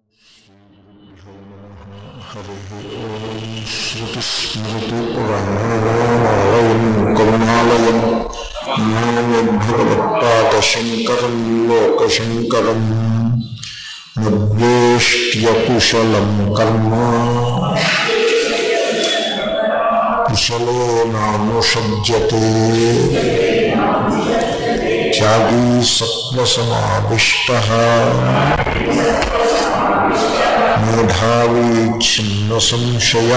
హరి ఓం శ్రుతిస్మృతిపురాణాలయం కరుణాలయం భగవత్పాదశంకరం లోకశంకరం నద్వేష్ట్యకుశలం కర్మ కుశలో నానుషజ్యతే త్యాగీ సత్వసమావిష్ట మేధావీ ఛిన్న సంశయ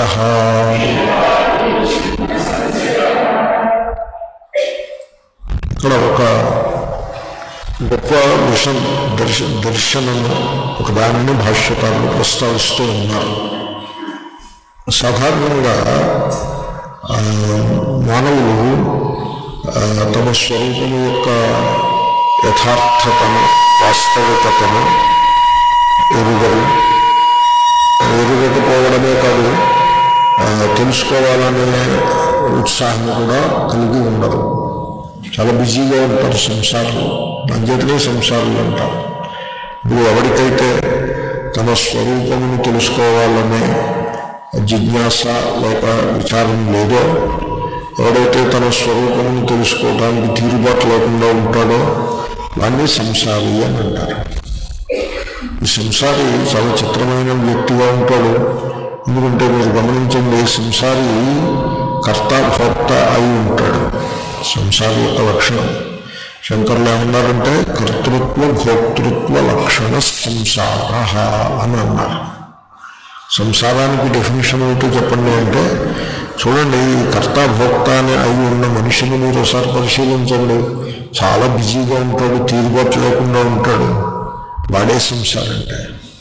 ఇక్కడ ఒక గొప్ప విషం దర్శ దర్శనము ఒక దానిని భాష్యకారులు ప్రస్తావిస్తూ ఉన్నారు సాధారణంగా ఆ, మానవులు ఆ, తమ స్వరూపము యొక్క యథార్థతను వాస్తవికతను ఎరుగరు ఎరుగకపోవడమే కాదు ఆ, తెలుసుకోవాలనే ఉత్సాహం కూడా కలిగి ఉండరు చాలా బిజీగా ఉంటారు సంసారంలో అంచేతనే సంసారాలు అంటారు ఇప్పుడు ఎవరికైతే తన స్వరూపమును తెలుసుకోవాలనే జిజ్ఞాస లేక విచారం లేదో ఎవడైతే తన స్వరూపమును తెలుసుకోవడానికి తీరుబాటు లేకుండా ఉంటాడో వాడిని సంసారి అని అంటారు ఈ సంసారి చాలా చిత్రమైన వ్యక్తిగా ఉంటాడు ఎందుకంటే మీరు గమనించండి సంసారి కర్త భోక్త అయి ఉంటాడు సంసారి యొక్క లక్షణం శంకర్లు ఏమన్నారంటే కర్తృత్వ భోక్తృత్వ లక్షణ సంసార అని అన్నారు సంసారానికి డెఫినేషన్ ఏంటో చెప్పండి అంటే చూడండి ఈ కర్త భోక్త అని అయి ఉన్న మనిషిని మీరు ఒకసారి పరిశీలించండి చాలా బిజీగా ఉంటాడు తీరుబాటు లేకుండా ఉంటాడు వాడే సంసారం అంటే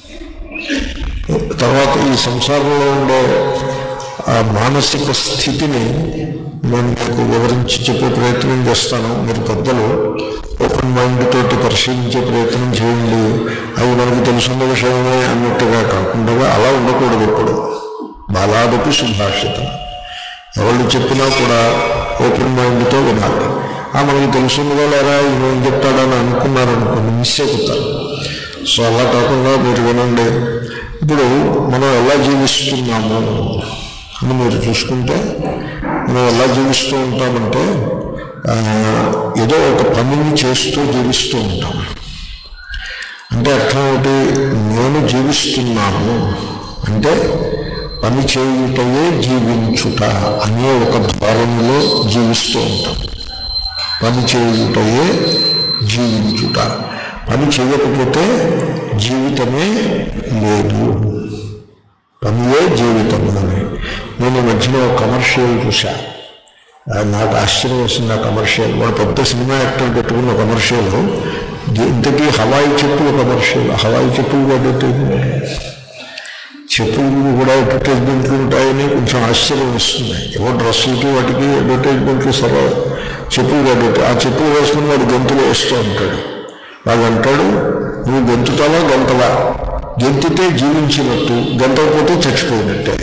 తర్వాత ఈ సంసారంలో ఉండే ఆ మానసిక స్థితిని నేను మీకు వివరించి చెప్పే ప్రయత్నం చేస్తాను మీరు పెద్దలు ఓపెన్ మైండ్ తోటి పరిశీలించే ప్రయత్నం చేయండి అవి మనకు తెలుసున్న విషయమే అన్నట్టుగా కాకుండా అలా ఉండకూడదు ఇప్పుడు బాలాదపి సుభాషితం ఎవరు చెప్పినా కూడా ఓపెన్ మైండ్తో వినాలి ఆ మనకి తెలుసుందిగా లేరా ఈయన ఏం చెప్తాడని అనుకున్నారనుకోండి మిస్ అయిపోతారు సో అలా కాకుండా మీరు వినండి ఇప్పుడు మనం ఎలా జీవిస్తున్నాము అని మీరు చూసుకుంటే మనం ఎలా జీవిస్తూ ఉంటామంటే ఆ, ఏదో ఒక పనిని చేస్తూ జీవిస్తూ ఉంటాం అంటే అర్థం ఏంటి నేను జీవిస్తున్నాను అంటే పని చేయుటయే జీవించుట అనే ఒక ద్వారంలో జీవిస్తూ ఉంటాం పని చేయుటయే జీవించుట పని చేయకపోతే జీవితమే లేదు పనియే జీవితము అని నేను ఈ మధ్యలో ఒక కమర్షియల్ చూసా ఆ, నాకు ఆశ్చర్యం వేసింది ఆ కమర్షియల్ వాడు పెద్ద సినిమా యాక్టర్ పెట్టుకున్న కమర్షియల్ ఇంతకీ హవాయి చెప్పులు కమర్షియల్ హవాయి చెప్పులు అడ్వర్టైజ్మెంట్ చెప్పులు కూడా అడ్వర్టైజ్మెంట్లు ఉంటాయని కొంచెం ఆశ్చర్యం వస్తుంది ఏవో డ్రెస్సులకి వాటికి అడ్వర్టైజ్మెంట్లు సరే చెప్పులు అడ్వర్టై ఆ చెప్పులు వేసుకుని వాడు గంతులు వేస్తూ ఉంటాడు వాడు అంటాడు నువ్వు గెంతుతావా గంతవా గెంతితే జీవించినట్టు గంతకపోతే చచ్చిపోయినట్టే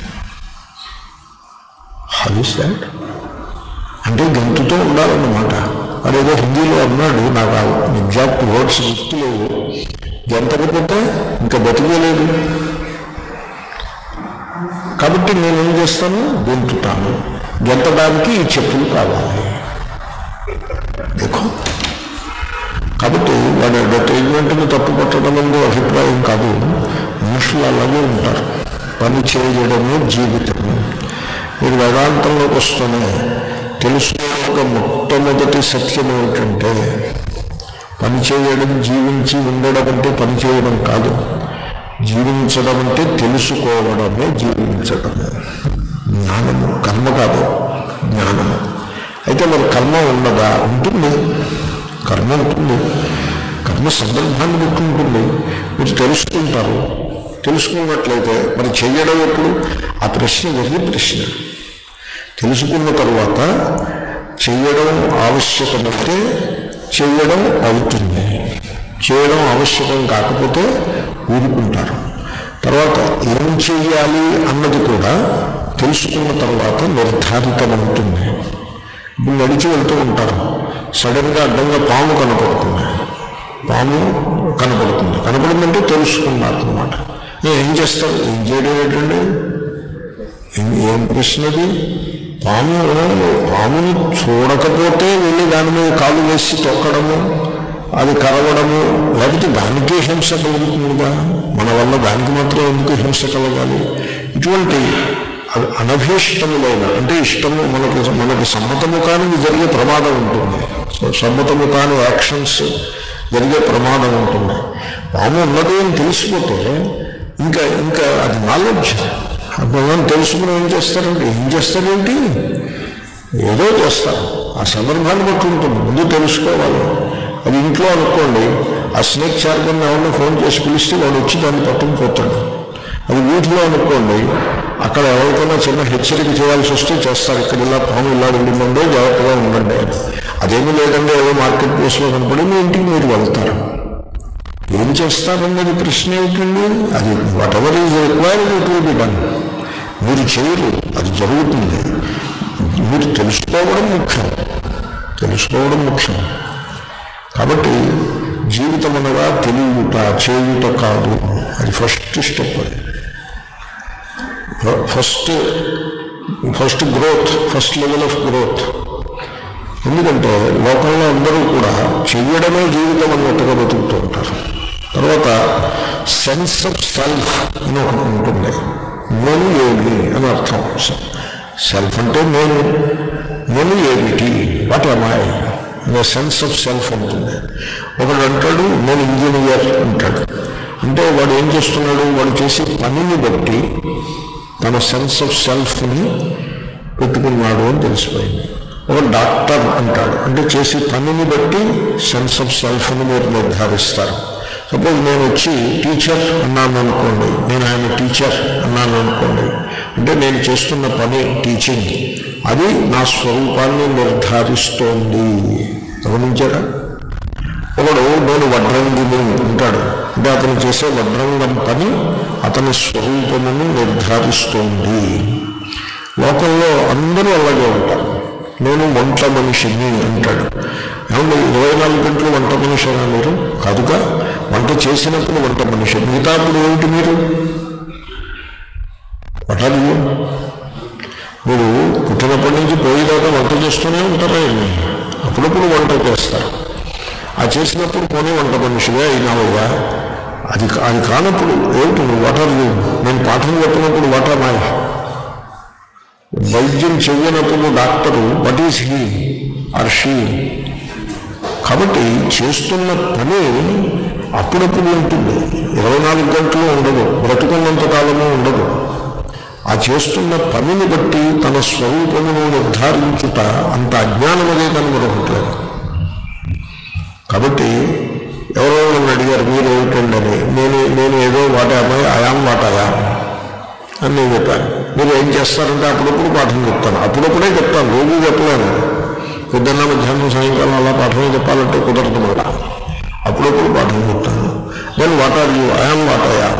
హౌ ఇస్ దాట్ అంటే గంతుతో ఉండాలన్నమాట వాడేదో హిందీలో అన్నాడు నాకు ఆ ఎగ్జాక్ట్ వర్డ్స్ గుర్తులేవు గెంతకపోతే ఇంకా బతికేలేదు కాబట్టి నేనేం చేస్తాను గెంతుతాను గెంతడానికి ఈ చెప్పులు కావాలి దేఖో కాబట్టి వాడి అడ్వర్టైజ్మెంట్ని తప్పు పట్టడం అనేది అభిప్రాయం కాదు మనుషులు అలాగే ఉంటారు పని చేయడమే జీవితము మీరు వేదాంతంలోకి వస్తూనే తెలుసుకోక మొట్టమొదటి సత్యం ఏమిటంటే పని చేయడం జీవించి ఉండడం అంటే పని చేయడం కాదు జీవించడం అంటే తెలుసుకోవడమే జీవించడము జ్ఞానము కర్మ కాదు జ్ఞానము అయితే మరి కర్మ ఉన్నదా ఉంటుంది కర్మ ఉంటుంది కర్మ సందర్భాన్ని బట్టి ఉంటుంది మీరు తెలుసుకుంటారు తెలుసుకున్నట్లయితే మరి చెయ్యడం ఎప్పుడు ఆ ప్రశ్న వెర్రి ప్రశ్న తెలుసుకున్న తరువాత చెయ్యడం ఆవశ్యకమైతే చెయ్యడం అవుతుంది చేయడం ఆవశ్యకం కాకపోతే ఊరుకుంటారు తర్వాత ఏం చెయ్యాలి అన్నది కూడా తెలుసుకున్న తర్వాత నిర్ధారితమవుతుంది ఇప్పుడు నడిచి వెళ్తూ ఉంటారు సడన్గా అడ్డంగా పాము కనపడుతుంది పాము కనపడుతుంది కనపడిందంటే తెలుసుకున్నారు అనమాట ఏం చేస్తారు ఏం చేయడం ఏంటండి ఏం- ఏం ప్రశ్నది పాము పాముని చూడకపోతే వెళ్ళి దాని మీద కాలు వేసి తొక్కడము అది కరవడము లేకపోతే దానికే హింస కలుగుతుందిగా మన వల్ల దానికి మాత్రం ఎందుకు హింస కలగాలి ఇటువంటి అవి అనభీష్టములైన అంటే ఇష్టము మనకు మనకు సమ్మతము కానిది జరిగే ప్రమాదం ఉంటుంది సో సమ్మతము కాని యాక్షన్స్ జరిగే ప్రమాదం ఉంటుంది పాము ఉన్నది అని తెలిసిపోతే ఇంకా ఇంకా అది నాలెడ్జ్ భగవాన్ తెలుసుకుని ఏం చేస్తారండి ఏం చేస్తారేంటి ఏదో చేస్తారు ఆ సందర్భాన్ని బట్టి ఉంటుంది ముందు తెలుసుకోవాలి అది ఇంట్లో అనుకోండి ఆ స్నేక్ చార్కన్ ఎవరిని ఫోన్ చేసి పిలిస్తే వాడు వచ్చి దాన్ని పట్టుకుని పోతాడు అది వీటిలో అనుకోండి అక్కడ ఎవరికైనా చిన్న హెచ్చరిక చేయాల్సి వస్తే చేస్తారు ఇక్కడ ఇలా పాము ఇలా వెళ్ళిందండో జాగ్రత్తగా ఉండండి అని అదేమీ లేదండి ఏదో మార్కెట్ ప్లేస్లో కనపడి మీ ఇంటికి మీరు వెళ్తారు ఏం చేస్తారన్నది ప్రశ్న ఏమిటండి అది whatever is required it will be done మీరు చేయరు అది జరుగుతుంది మీరు తెలుసుకోవడం ముఖ్యం తెలుసుకోవడం ముఖ్యం కాబట్టి జీవితం అనగా తెలియట చేయుట కాదు అది ఫస్ట్ స్టెప్ అది first first growth first level of growth ఎందుకంటే లోకంలో అందరూ కూడా చెయ్యడమే జీవితం అన్నట్టుగా బతుకుతూ ఉంటారు తర్వాత సెన్స్ ఆఫ్ సెల్ఫ్ అని ఒకటి ఉంటుంది నేను ఏమి అని అర్థం సెల్ఫ్ అంటే నేను నేను ఏమిటి వాట్ అమాయ్ అనే సెన్స్ ఆఫ్ సెల్ఫ్ ఉంటుంది ఒకడు అంటాడు నేను ఇంజనీర్ అంటాడు అంటే వాడు ఏం చేస్తున్నాడు వాడు చేసే పనిని బట్టి తన సెన్స్ ఆఫ్ సెల్ఫ్ని పెట్టుకున్నాడు అని తెలిసిపోయింది ఒక డాక్టర్ అంటాడు అంటే చేసే పనిని బట్టి సెన్స్ ఆఫ్ సెల్ఫ్ని మీరు నిర్ధారిస్తారు సపోజ్ నేను వచ్చి టీచర్ అన్నాను అనుకోండి నేను ఆయన టీచర్ అన్నాను అనుకోండి అంటే నేను చేస్తున్న పని టీచింగ్ అది నా స్వరూపాన్ని నిర్ధారిస్తోంది గమనించారా ఒకడు నేను వడ్రంగిని ఉంటాడు అంటే అతను చేసే వడ్రంగం పని అతని స్వరూపమును నిర్ధారిస్తోంది లోకంలో అందరూ అలాగే ఉంటారు నేను వంట మనిషిని అంటాడు ఏమంటే ఇరవై నాలుగు గంటలు వంట మనిషినా మీరు కాదుగా వంట చేసినప్పుడు వంట మనిషి మిగతా అప్పుడు ఏమిటి మీరు పటాలి మీరు పుట్టినప్పటి నుంచి పోయేదాకా వంట చేస్తూనే ఉంటారా ఏమి? అప్పుడప్పుడు వంట చేస్తారు ఆ చేసినప్పుడు పోనీ వంట మనిషిగా అయినావయ్యా అది కా- అది కానప్పుడు ఏమిటి నువ్వు వాటర్ నేను పాఠం చెప్పినప్పుడు వాటర్ మాయ వైద్యం చెయ్యనప్పుడు doctor what is he or she కాబట్టి చేస్తున్న పని అప్పుడప్పుడు ఉంటుంది ఇరవై నాలుగు గంటలు ఉండదు బ్రతుకున్నంత కాలము ఉండదు ఆ చేస్తున్న పనిని బట్టి తన స్వరూపమును నిర్ధారించుట అంత అజ్ఞానం అదే కానీ మరొకట్లేదు కాబట్టి ఎవరో నన్ను అడిగారు మీరు ఏమిటండి అని నేను నేను ఏదో వాట అమ్మాయి అయాం వాట అయాం అని నేను చెప్పాను మీరు ఏం చేస్తారంటే అప్పుడప్పుడు పాఠం చెప్తాను అప్పుడప్పుడే చెప్తాను రోజు చెప్పలేను పొద్దున్న మధ్యాహ్నం సాయంకాలం అలా పాఠమే చెప్పాలంటే కుదరదు మాట అప్పుడప్పుడు పాఠం చెప్తాను నేను what are you I'm what అయ్యా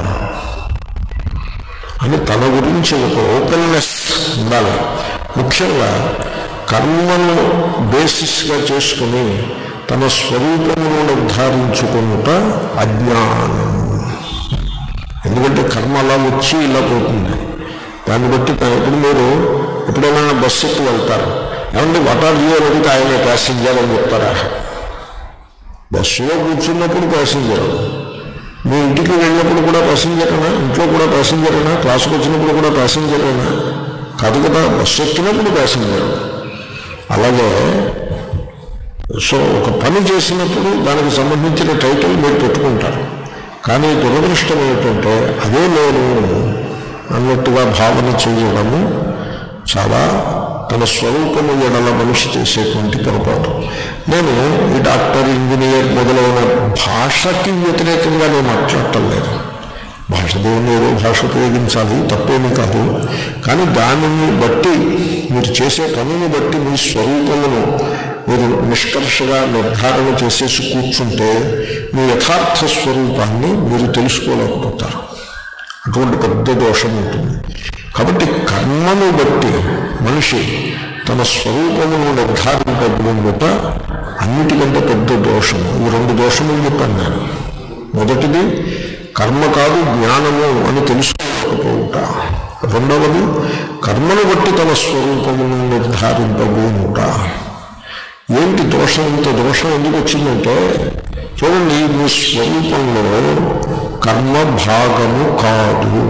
అని తన గురించి ఒక ఓపెన్నెస్ ఉండాలి ముఖ్యంగా కర్మను బేసిస్గా చేసుకుని తన స్వరూపమును నిర్ధారించుకునుట అజ్ఞానం ఎందుకంటే కర్మ అలా వచ్చి ఇలా పోతుంది దాన్ని బట్టి తా- ఇప్పుడు మీరు ఎప్పుడైనా బస్సు ఎక్కి వెళ్తారు ఏమంటే వటార్ యూ అని అడిగితే ఆయన ప్యాసింజర్ అని చెప్తారా బస్సులో కూర్చున్నప్పుడు ప్యాసింజర్ మీ ఇంటికి వెళ్ళినప్పుడు కూడా ప్యాసింజరేనా ఇంట్లో కూడా ప్యాసింజరేనా క్లాసుకు వచ్చినప్పుడు కూడా ప్యాసింజరేనా కాదు కదా బస్సు ఎక్కినప్పుడు ప్యాసింజర్ అలాగే సో ఒక పని చేసినప్పుడు దానికి సంబంధించిన టైటిల్ మీరు పెట్టుకుంటారు కానీ దురదృష్టం ఏంటంటే అదే నేను అన్నట్టుగా భావన చేయడము చాలా తన స్వరూపము ఎడల మనిషి చేసేటువంటి పొరపాటు నేను ఈ డాక్టర్ ఇంజనీర్ మొదలైన భాషకి వ్యతిరేకంగా నేను మాట్లాడటం లేదు భాష దేవుని ఏదో భాష ఉపయోగించాలి తప్పేమీ కాదు కానీ దానిని బట్టి మీరు చేసే పనిని బట్టి మీ స్వరూపమును మీరు నిష్కర్షగా నిర్ధారణ చేసేసి కూర్చుంటే మీ యథార్థ స్వరూపాన్ని మీరు తెలుసుకోలేకపోతారు అటువంటి పెద్ద దోషం ఉంటుంది కాబట్టి కర్మను బట్టి మనిషి తన స్వరూపమును నిర్ధారింపబడుట అన్నిటికంటే పెద్ద దోషము ఈ రెండు దోషములు చెప్పాను నేను మొదటిది కర్మ కాదు జ్ఞానము అని తెలుసుకోకపోవుట రెండవది కర్మను బట్టి తన స్వరూపమును నిర్ధారింపబోనుట ఏంటి దోషం ఇంత దోషం ఎందుకు వచ్చిందంటే చూడండి మీ స్వరూపంలో కర్మ భాగము కాదు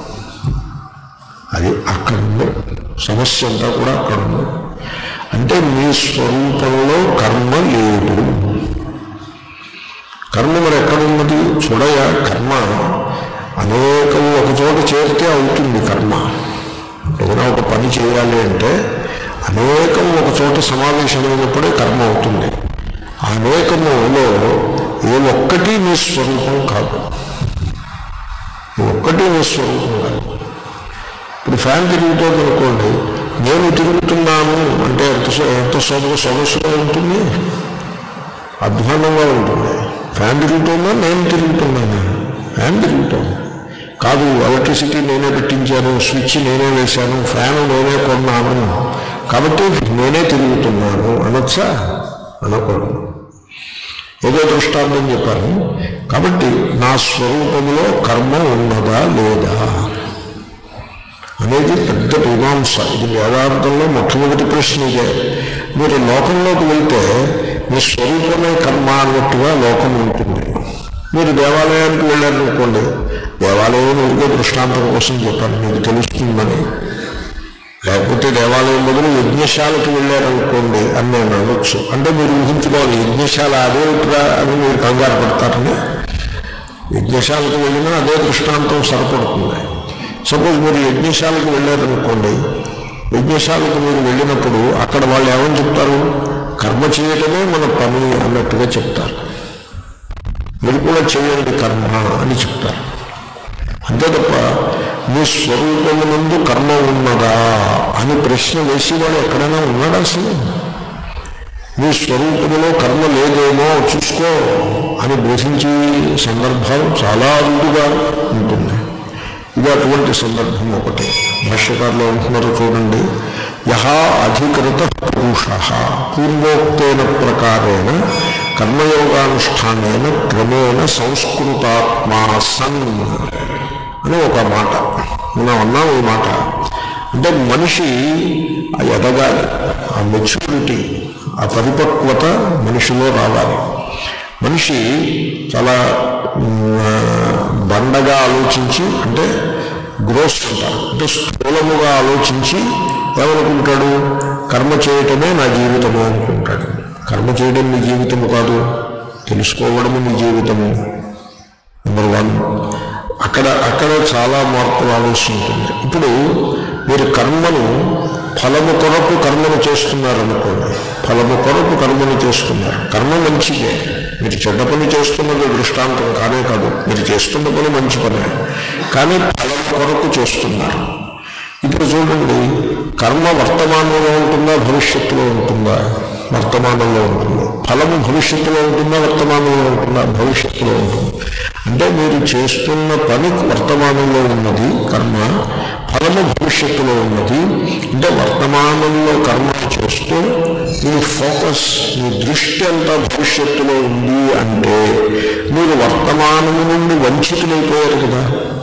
అది అక్కడ ఉంది సమస్య అంతా కూడా అక్కడ ఉంది అంటే మీ స్వరూపంలో కర్మ లేదు కర్మ మరి ఎక్కడ ఉన్నది చూడయా కర్మ అనేకం ఒక చోట చేరితే అవుతుంది కర్మ ఏదైనా ఒక పని చేయాలి అంటే అనేకం ఒక చోట సమావేశమైనప్పుడే కర్మ అవుతుంది ఆ అనేకములో ఏ ఒక్కటి మీ స్వరూపం కాదు ఏ ఒక్కటి మీ స్వరూపం కాదు ఇప్పుడు ఫ్యాన్ తిరుగుతుంది అనుకోండి నేను తిరుగుతున్నాను అంటే ఎంత సొ- ఎంత సొగ సొగసుగా ఉంటుంది అధ్వానంగా ఉంటుంది ఫ్యాన్ తిరుగుతుందా నేను తిరుగుతున్నాను ఫ్యాన్ తిరుగుతాను కాదు ఎలక్ట్రిసిటీ నేనే పెట్టించాను స్విచ్ నేనే వేశాను ఫ్యాన్ నేనే కొన్నాను కాబట్టి నేనే తిరుగుతున్నాను అనొచ్చా అనకూడదు ఏదో దృష్టాంతం చెప్పాను కాబట్టి నా స్వరూపంలో కర్మ ఉన్నదా లేదా అనేది పెద్ద మీమాంస ఇది వేదాంతంలో మొట్టమొదటి ప్రశ్న ఇదే మీరు లోకంలోకి వెళ్తే మీ స్వరూపమే కర్మ అన్నట్టుగా లోకం ఉంటుంది మీరు దేవాలయానికి వెళ్ళారనుకోండి దేవాలయం ఊరికే దృష్టాంతం కోసం చెప్పాను మీకు తెలుస్తుందని లేకపోతే దేవాలయం బదులు యజ్ఞశాలకు వెళ్ళారనుకోండి అని నేను అనొచ్చు అంటే మీరు ఊహించుకోవాలి యజ్ఞశాల అదేమిట్రా అని మీరు కంగారు పడతారని యజ్ఞశాలకు వెళ్ళినా అదే దృష్టాంతం సరిపడుతుంది సపోజ్ మీరు యజ్ఞశాలకు వెళ్ళారనుకోండి యజ్ఞశాలకు మీరు వెళ్ళినప్పుడు అక్కడ వాళ్ళు ఏమని చెప్తారు కర్మ చేయటమే మన పని అన్నట్టుగా చెప్తారు మీరు కూడా చేయండి కర్మ అని చెప్తారు అంతే తప్ప మీ స్వరూపమునందు కర్మ ఉన్నదా అని ప్రశ్న వేసేవాడు ఎక్కడైనా ఉన్నాడా అసలు మీ స్వరూపంలో కర్మ లేదేమో చూసుకో అని బోధించే సందర్భాలు చాలా అరుదుగా ఉంటుంది ఇది అటువంటి సందర్భం ఒకటి భాష్యకారులు అంటున్నారు చూడండి యహ అధికృత పురుష పూర్వోక్తేన ప్రకారేణ కర్మయోగానుష్ఠానేన క్రమేణ సంస్కృతాత్మా సన్ అని ఒక మాట మనం అన్నాం ఈ మాట అంటే మనిషి ఆ ఎదగాలి ఆ మెచ్యూరిటీ ఆ పరిపక్వత మనిషిలో రావాలి మనిషి చాలా ఉమ్, బండగా ఆలోచించి అంటే గ్రోస్ అంటారు అంటే స్థూలముగా ఆలోచించి ఏమనుకుంటాడు కర్మ చేయటమే నా జీవితము అనుకుంటాడు కర్మ చేయడం నీ జీవితము కాదు తెలుసుకోవడము నీ జీవితము నెంబర్ వన్ అక్కడ అక్కడ చాలా మార్పు రావాల్సి ఉంటుంది ఇప్పుడు మీరు కర్మను ఫలము కొరకు కర్మను చేస్తున్నారనుకోండి ఫలము కొరకు కర్మను చేస్తున్నారు కర్మ మంచిదే మీరు చెడ్డ పని చేస్తున్నది దృష్టాంతం కానే కాదు మీరు చేస్తున్న పని మంచి పనే కానీ ఫలం కొరకు చేస్తున్నారు ఇప్పుడు చూడండి కర్మ వర్తమానంలో ఉంటుందా భవిష్యత్తులో ఉంటుందా వర్తమానంలో ఉంటుంది ఫలము భవిష్యత్తులో ఉంటుందా వర్తమానంలో ఉంటుందా భవిష్యత్తులో ఉంటుంది అంటే మీరు చేస్తున్న పని వర్తమానంలో ఉన్నది కర్మ ఫలము భవిష్యత్తులో ఉన్నది అంటే వర్తమానంలో కర్మ చేస్తూ మీ ఫోకస్ మీ దృష్టి అంతా భవిష్యత్తులో ఉంది అంటే మీరు వర్తమానము నుండి వంచితులైపోయారు కదా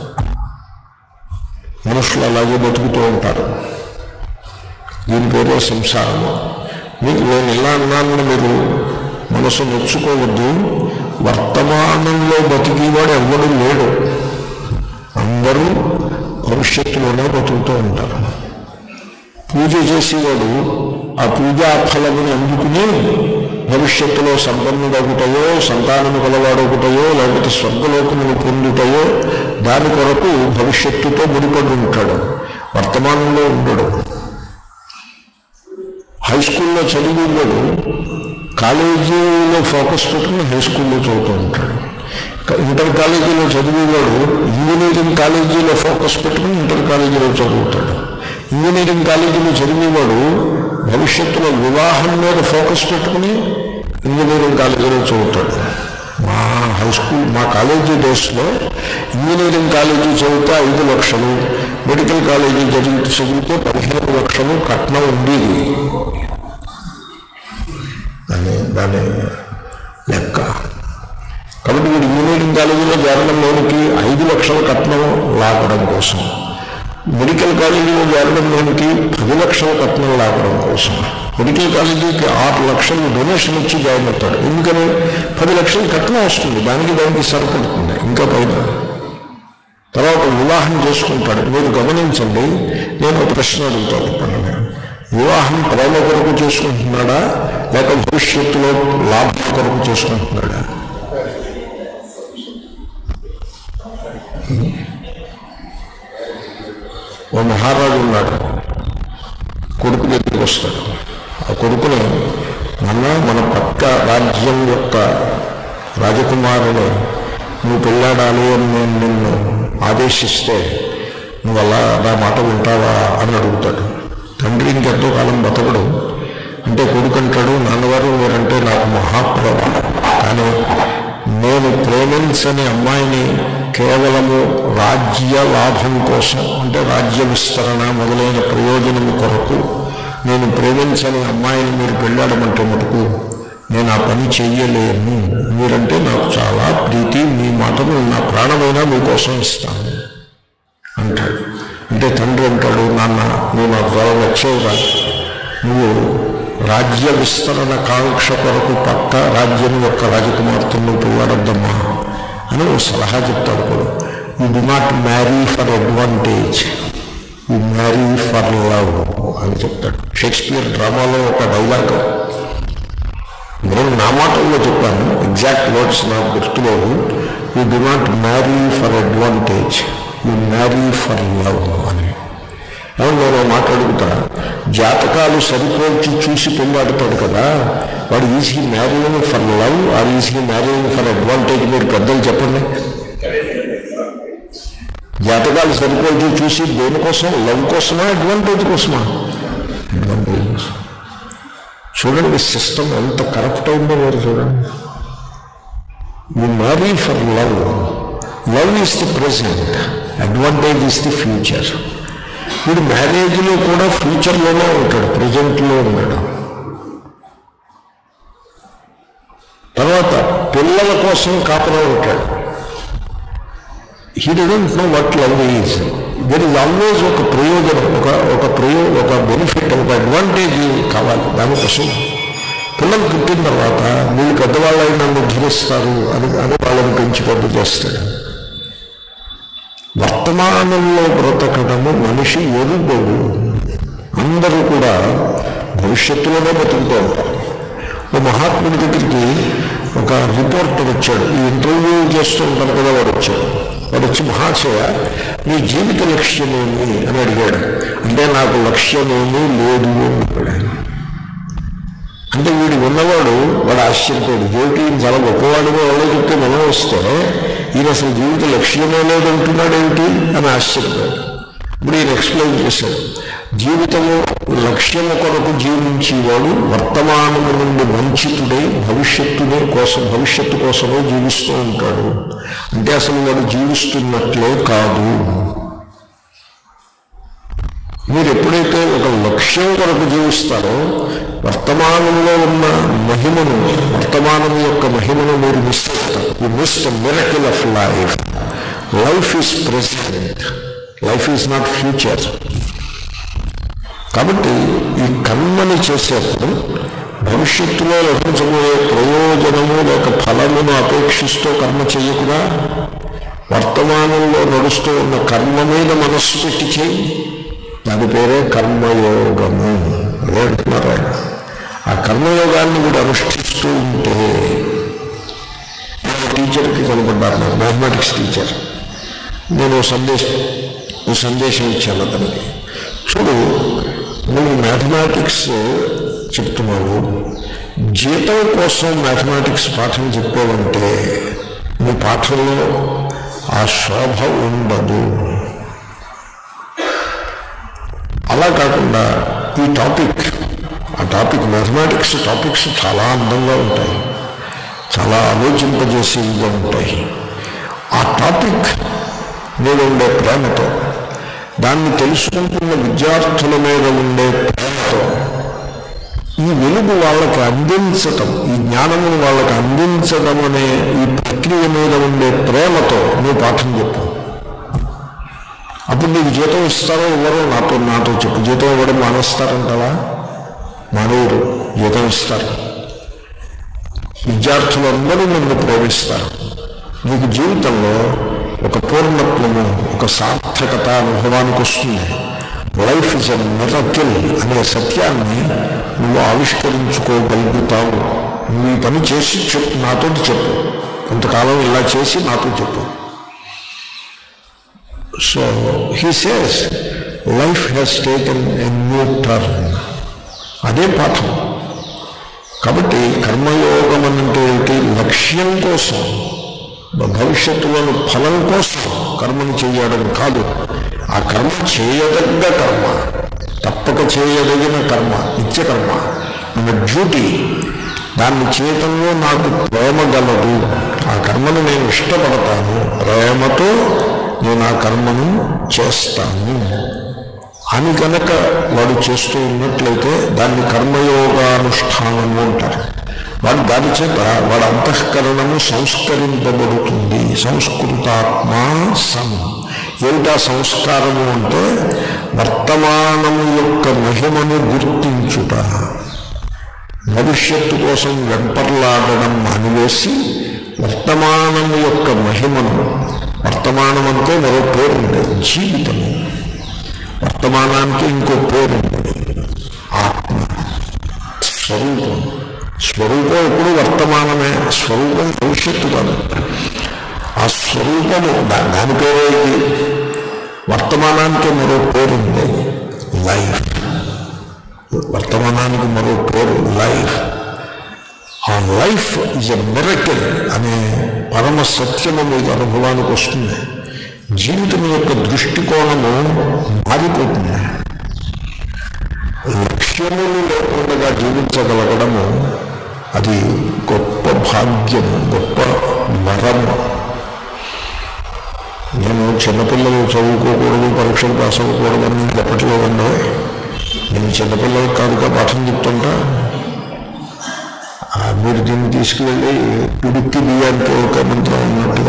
మనుషులు అలాగే బతుకుతూ ఉంటారు దీని పేరే సంసారము మీకు నేను ఇలా అన్నానని మీరు మనసు నొచ్చుకోవద్దు వర్తమానంలో బతికేవాడు ఎవ్వడు లేడు అందరూ భవిష్యత్తులోనే బతుకుతూ ఉంటారు పూజ చేసేవాడు ఆ పూజా ఫలముని అందుకుని భవిష్యత్తులో సంపన్నుడొకటయో సంతానము గలవాడొకటయో లేకపోతే స్వర్గలోకమును పొందుటయో దాని కొరకు భవిష్యత్తుతో ముడిపడి ఉంటాడు వర్తమానంలో ఉండడు హై స్కూల్లో చదివేవాడు కాలేజీలో ఫోకస్ పెట్టుకుని హై స్కూల్లో చదువుతూ ఉంటాడు క- ఇంటర్ కాలేజీలో చదివేవాడు ఇంజనీరింగ్ కాలేజీలో ఫోకస్ పెట్టుకుని ఇంటర్ కాలేజీలో చదువుతాడు ఇంజనీరింగ్ కాలేజీలో చదివేవాడు భవిష్యత్తులో వివాహం మీద ఫోకస్ పెట్టుకుని ఇంజనీరింగ్ కాలేజీలో చదువుతాడు మా హై స్కూల్ మా కాలేజీ డేస్లో ఇంజనీరింగ్ కాలేజీ చదివితే ఐదు లక్షలు మెడికల్ కాలేజీ చదివి చదివితే పదిహేను లక్షలు కట్నం ఉండేది దాని దాని లెక్క కాబట్టి వీడు ఇంజనీరింగ్ ఇంజనీరింగ్ కాలేజీలో చేరడంలోనికి ఐదు లక్షల కట్నం లాగడం కోసం మెడికల్ కాలేజీలో చేరడంలోనికి పది లక్షల కట్నం లాగడం కోసం మెడికల్ కాలేజీకి ఆరు లక్షలు డొనేషన్ ఇచ్చి జాయిన్ అవుతాడు ఎందుకని పది లక్షలు కట్నం వస్తుంది దానికి దానికి సరిపడుతుంది ఇంకా పైన తర్వాత వివాహం చేసుకుంటాడు మీరు గమనించండి నేను ఒక ప్రశ్న అడుగుతాను ఇప్పుడు నేను వివాహం ప్రేమ కొరకు చేసుకుంటున్నాడా లేక భవిష్యత్తులో లాభం కొరకు చేసుకుంటున్నాడా ఓ మహారాజు ఉన్నాడు కొడుకు దగ్గరికి వస్తాడు ఆ కొడుకుని మన మన పక్క రాజ్యం యొక్క రాజకుమారుని నువ్వు పెళ్ళాడాలి అని నేను నిన్ను ఆదేశిస్తే నువ్వు అలా నా మాట వింటావా అని అడుగుతాడు తండ్రి ఇంకెంతో కాలం బతకడు అంటే కొడుకు అంటాడు నాన్నగారు మీరంటే నాకు మహాప్రభ కానీ నేను ప్రేమించని అమ్మాయిని కేవలము రాజ్య లాభం కోసం అంటే రాజ్య విస్తరణ మొదలైన ప్రయోజనం కొరకు నేను ప్రేమించని అమ్మాయిని మీరు పెళ్ళాడమంటే మటుకు నేను ఆ పని చెయ్యలేను మీరంటే నాకు చాలా ప్రీతి మీ మాటను నా ప్రాణమైనా మీకోసం ఇస్తాను అంటాడు అంటే తండ్రి అంటాడు నాన్న నువ్వు నాకు చాలా నచ్చేవుగా నువ్వు రాజ్య విస్తరణ కాంక్ష కొరకు పక్క రాజ్యం యొక్క రాజకుమార్తెను నువ్వు పెళ్ళాడద్దమ్మా అని ఓ సలహా చెప్తాడు కూడా you do not marry for advantage you marry for love అని చెప్తాడు షేక్స్పియర్ డ్రామాలో ఒక డైలాగ్ నేను నా మాటల్లో చెప్పాను ఎగ్జాక్ట్ వర్డ్స్ నాకు గుర్తులేవు you do not marry for advantage you marry for love అని ఏమన్నా నేను మాట్లాడుకుంటా జాతకాలు సరిపోల్చి చూసి పెళ్ళాడుతాడు కదా వాడు is he marrying for love or is he marrying for advantage మీరు పెద్దలు చెప్పండి జాతకాలు సరిపోల్చి చూసి దేనికోసం లవ్ కోసమా అడ్వాంటేజ్ కోసమా అడ్వాంటేజ్ కోసం చూడండి సిస్టమ్ ఎంత కరప్ట్ అయిందో మీరు చూడండి you marry for love love is the present advantage is the future వీడు మ్యారేజ్లో కూడా ఫ్యూచర్లోనే ఉంటాడు ప్రజెంట్లో ఉన్నాడు తర్వాత పిల్లల కోసం కాపలా ఉంటాడు he doesn't know what love is there is always ఒక ప్రయోజనం ఒక ఒక ప్రయో ఒక బెనిఫిట్ ఒక అడ్వాంటేజ్ కావాలి దానికోసం పిల్లలు పుట్టిన తర్వాత వీళ్ళు పెద్దవాళ్ళై నన్ను ధరిస్తారు అని అని వాళ్ళని పెంచి పెద్ద చేస్తాడు వర్తమానంలో బ్రతకడము మనిషి ఎరుగడు అందరూ కూడా భవిష్యత్తులోనే బతుకుతూ ఉంటారు ఓ మహాత్ముడి దగ్గరికి ఒక రిపోర్టర్ వచ్చాడు ఈ ఇంటర్వ్యూ చేస్తూ ఉంటారు కదా వాడు వచ్చాడు వాడు వచ్చి మహాశయ మీ జీవిత లక్ష్యమేమి అని అడిగాడు అంటే నాకు లక్ష్యమేమీ లేదు అని చెప్పాడు ఆయన. అంటే వీడు ఉన్నవాడు వాడు ఆశ్చర్యపోయాడు దేవుడికి ఈయన చాలా గొప్పవాడు ఎవరో చెప్తే మనం వస్తే ఈయన అసలు జీవిత లక్ష్యమే లేదంటున్నాడు ఏమిటి అని ఆశ్చర్యపోయాడు ఇప్పుడు ఈయన ఎక్స్ప్లెయిన్ చేశాడు జీవితము లక్ష్యము కొరకు జీవించేవాడు వర్తమానము నుండి వంచితుడై భవిష్యత్తునే కోసం భవిష్యత్తు కోసమే జీవిస్తూ ఉంటాడు అంటే అసలు వాడు జీవిస్తున్నట్లే కాదు మీరు ఎప్పుడైతే ఒక లక్ష్యం కొరకు జీవిస్తారో వర్తమానంలో ఉన్న మహిమను వర్తమానం యొక్క మహిమను మీరు మిస్ అవుతారు you miss the miracle of life life is present life is not future కాబట్టి ఈ కర్మని చేసేప్పుడు భవిష్యత్తులో లభించబోయే ప్రయోజనము లేక ఫలమును అపేక్షిస్తూ కర్మ చేయకురా వర్తమానంలో నడుస్తూ ఉన్న కర్మ మీద మనస్సు పెట్టి చేయి దాని పేరే కర్మయోగము అదే అంటున్నారు ఆయన ఆ కర్మయోగాన్ని మీరు అనుష్ఠిస్తూ ఉంటే నేను టీచర్కి కనబడ్డారు నాకు మ్యాథమెటిక్స్ టీచర్ నేను సందేశం ఈ సందేశం ఇచ్చాను అతనికి చూడు నువ్వు మ్యాథమెటిక్స్ చెప్తున్నావు జీతం కోసం మ్యాథమెటిక్స్ పాఠం చెప్పావంటే నీ పాఠంలో ఆ శోభ ఉండదు అలా కాకుండా ఈ టాపిక్ ఆ టాపిక్ మ్యాథమెటిక్స్ టాపిక్స్ చాలా అందంగా ఉంటాయి చాలా ఆలోచింపజేసేవిగా ఉంటాయి ఆ టాపిక్ మీద ఉండే ప్రేమతో దాన్ని తెలుసుకుంటున్న విద్యార్థుల మీద ఉండే ప్రేమతో ఈ వెలుగు వాళ్ళకి అందించటం ఈ జ్ఞానమును వాళ్ళకి అందించడం అనే ఈ ప్రక్రియ మీద ఉండే ప్రేమతో నువ్వు పాఠం చెప్పు అప్పుడు నీకు జీతం ఇస్తారో ఇవ్వరో నాతో నాతో చెప్పు జీతం ఇవ్వడం మానేస్తారంటావా మానేయరు జీతం ఇస్తారు విద్యార్థులందరూ నిన్ను ప్రేమిస్తారు నీకు జీవితంలో ఒక పూర్ణత్వము ఒక సార్థకత అనుభవానికి వస్తుంది లైఫ్ ఇస్ ఎ మిరకిల్ అనే సత్యాన్ని నువ్వు ఆవిష్కరించుకోగలుగుతావు నువ్వు ఈ పని చేసి చెప్పు నాతో చెప్పు కొంతకాలం ఇలా చేసి నాతో చెప్పు so he says life has taken a new turn అదే పాఠం కాబట్టి కర్మయోగం అంటే ఏంటి లక్ష్యం కోసం భవిష్యత్తులోని ఫలం కోసం కర్మను చేయడం కాదు ఆ కర్మ చేయదగ్గ కర్మ తప్పక చేయదగిన కర్మ నిత్య కర్మ మన డ్యూటీ దాన్ని చేయటంలో నాకు ప్రేమ గలదు ఆ కర్మను నేను ఇష్టపడతాను ప్రేమతో నేను ఆ కర్మను చేస్తాను అని కనుక వాడు చేస్తూ ఉన్నట్లయితే దాన్ని కర్మయోగానుష్ఠానము అంటారు వాడు దాని చేత వాడు అంతఃకరణము సంస్కరింపబడుతుంది సంస్కృతాత్మ సం ఏమిటా సంస్కారము అంటే వర్తమానము యొక్క మహిమను గుర్తించుట భవిష్యత్తు కోసం వెంపర్లాడడం మానివేసి వర్తమానము యొక్క మహిమను వర్తమానం అంటే మరో పేరుంది జీవితము వర్తమానానికి ఇంకో పేరు ఆత్మ స్వరూపం స్వరూపం ఎప్పుడు వర్తమానమే స్వరూపం భవిష్యత్తు కాదు ఆ స్వరూపము దా- దాని పేరే ఇది వర్తమానానికి మరో పేరుంది లైఫ్ వర్తమానానికి మరో పేరు లైఫ్ ఆ లైఫ్ ఇస్ ఎ మిరకిల్ అనే పరమ సత్యము మీకు అనుభవానికి వస్తుంది జీవితం యొక్క దృష్టికోణము మారిపోతుంది లక్ష్యములు లేకుండా జీవించగలగడము అది గొప్ప భాగ్యము గొప్ప వరము నేను చిన్నపిల్లలు చదువుకోకూడదు పరీక్షలు పాస్ అవ్వకూడదని నేను చెప్పట్లో ఉన్నా నేను చిన్నపిల్లలకు కాదుగా పాఠం చెప్తుంటా ఆ, మీరు దీన్ని తీసుకువెళ్ళి పిడిక్కి బియ్యానికి ఒక మంత్రం ఉన్నట్టుగా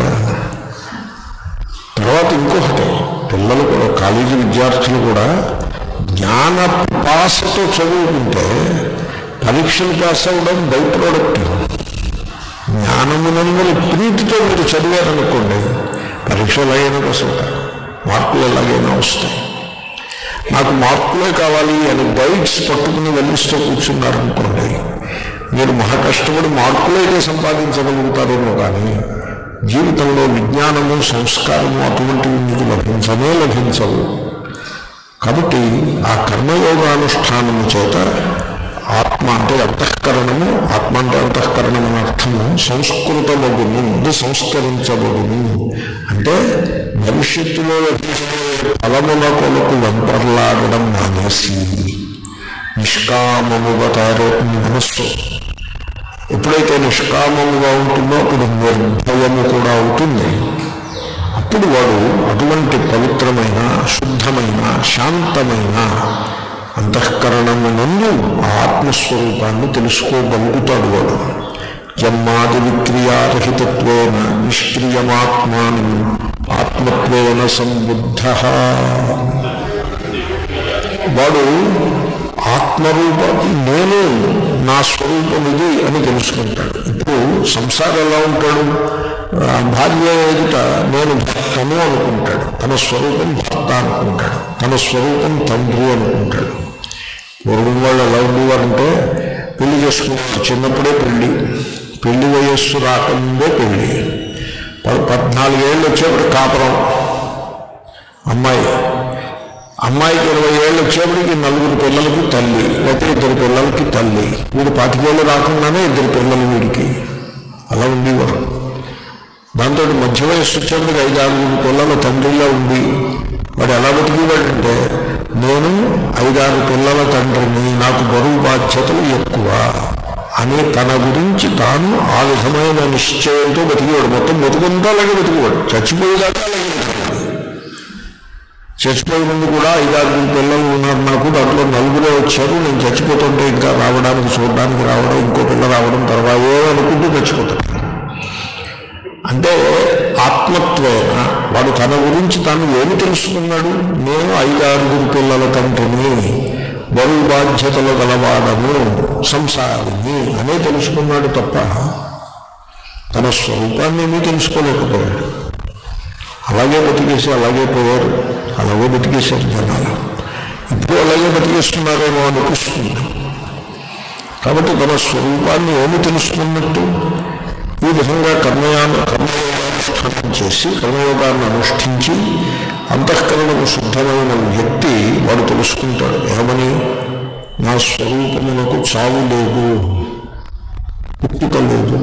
తర్వాత ఇంకొకటి పిల్లలు కూడా కాలేజీ విద్యార్థులు కూడా జ్ఞాన పిపాసతో చదువుకుంటే పరీక్షలు పాస్ అవ్వడం బై ప్రోడక్ట్ జ్ఞానమునందరి ప్రీతితో మీరు చదివారనుకోండి పరీక్షలు అయినా వస్తుంటారు మార్కులు ఎలాగైనా వస్తాయి నాకు మార్కులే కావాలి అని గైడ్స్ పట్టుకుని వెళ్ళిస్తూ కూర్చున్నారనుకోండి మీరు మహా కష్టపడి మార్కులు అయితే సంపాదించగలుగుతారేమో కానీ జీవితంలో విజ్ఞానము సంస్కారము అటువంటివి మీకు లభించనే లభించవు కాబట్టి ఆ కర్మయోగానుష్ఠానము చేత ఆత్మ అంటే అంతఃకరణము ఆత్మ అంటే అంతఃకరణం అని అర్థము సంస్కృతమగును ఇది సంస్కరించబడును అంటే భవిష్యత్తులో లభించే ఫలముల కొరకు వెంపర్లాడడం మానేసి నిష్కామముగా తయారవుతుంది మనస్సు ఎప్పుడైతే నిష్కామముగా ఉంటుందో అప్పుడు నిర్భయము కూడా అవుతుంది అప్పుడు వాడు అటువంటి పవిత్రమైన శుద్ధమైన శాంతమైన అంతఃకరణమునందు ఆ ఆత్మస్వరూపాన్ని తెలుసుకోగలుగుతాడు వాడు జన్మాది విక్రియారహితత్వేన నిష్క్రియమాత్మానం ఆత్మత్వేన సంబుద్ధ వాడు ఆత్మరూప నేను నా స్వరూపం ఇది అని తెలుసుకుంటాడు ఇప్పుడు సంసారం ఎలా ఉంటాడు ఆ భార్య ఎదుట నేను భర్తను అనుకుంటాడు తన స్వరూపం భర్త అనుకుంటాడు తన స్వరూపం తండ్రి అనుకుంటాడు పూర్వం వాళ్ళు ఎలా ఉండేవారంటే పెళ్లి చేసుకున్నారు చిన్నప్పుడే పెళ్లి పెళ్లి వయస్సు రాకముందే పెళ్లి ప- పద్నాలుగేళ్ళు వచ్చేప్పుడు కాపురం అమ్మాయి అమ్మాయికి ఇరవై ఏళ్ళు వచ్చేప్పటికి నలుగురు పిల్లలకి తల్లి లేకపోతే ఇద్దరు పిల్లలకి తల్లి వీడు పాతికేళ్ళు రాకుండానే ఇద్దరు పిల్లలు వీడికి అలా ఉండేవారు దాంతో మధ్య వయస్సు వచ్చేప్పటికి ఐదు ఆరుగురు పిల్లల తండ్రిలో ఉండి వాడు ఎలా బతికేవాడంటే నేను ఐదారు పిల్లల తండ్రిని నాకు బరువు బాధ్యతలు ఎక్కువ అని తన గురించి తాను ఆ విధమైన నిశ్చయంతో బతికేవాడు మొత్తం బతుకుంటూ అలాగే బతికేవాడు చచ్చిపోయేదాకా అలాగే బతికేవాడు చచ్చిపోయే ముందు కూడా ఐదారుగురు పిల్లలు ఉన్నారు నాకు దాంట్లో నలుగురే వచ్చారు నేను చచ్చిపోతుంటే ఇంకా రావడానికి చూడడానికి రావడం ఇంకో పిల్ల రావడం తర్వాత ఏ అనుకుంటూ చచ్చిపోతాడు అంటే ఆత్మత్వేన వాడు తన గురించి తాను ఏమి తెలుసుకున్నాడు నేను ఐదారుగురు పిల్లల కంటిని బరువు బాధ్యతలు గలవాడము సంసారిని అనే తెలుసుకున్నాడు తప్ప తన స్వరూపాన్ని ఏమీ తెలుసుకోలేకపోయాడు అలాగే బతికేసి అలాగే పోయారు అలాగే బతికేశారు జనాలు ఇప్పుడు అలాగే బతికేస్తున్నారేమో అనిపిస్తుంది కాబట్టి తన స్వరూపాన్ని ఏమి తెలుసుకున్నట్టు ఈ విధంగా కర్మయాన కర్మయోగానుష్ఠానం చేసి కర్మయోగాన్ని అనుష్ఠించి అంతఃకరణకు శుద్ధమైన వ్యక్తి వాడు తెలుసుకుంటాడు ఏమని నా స్వరూపమునకు చావు లేదు పుట్టుక లేదు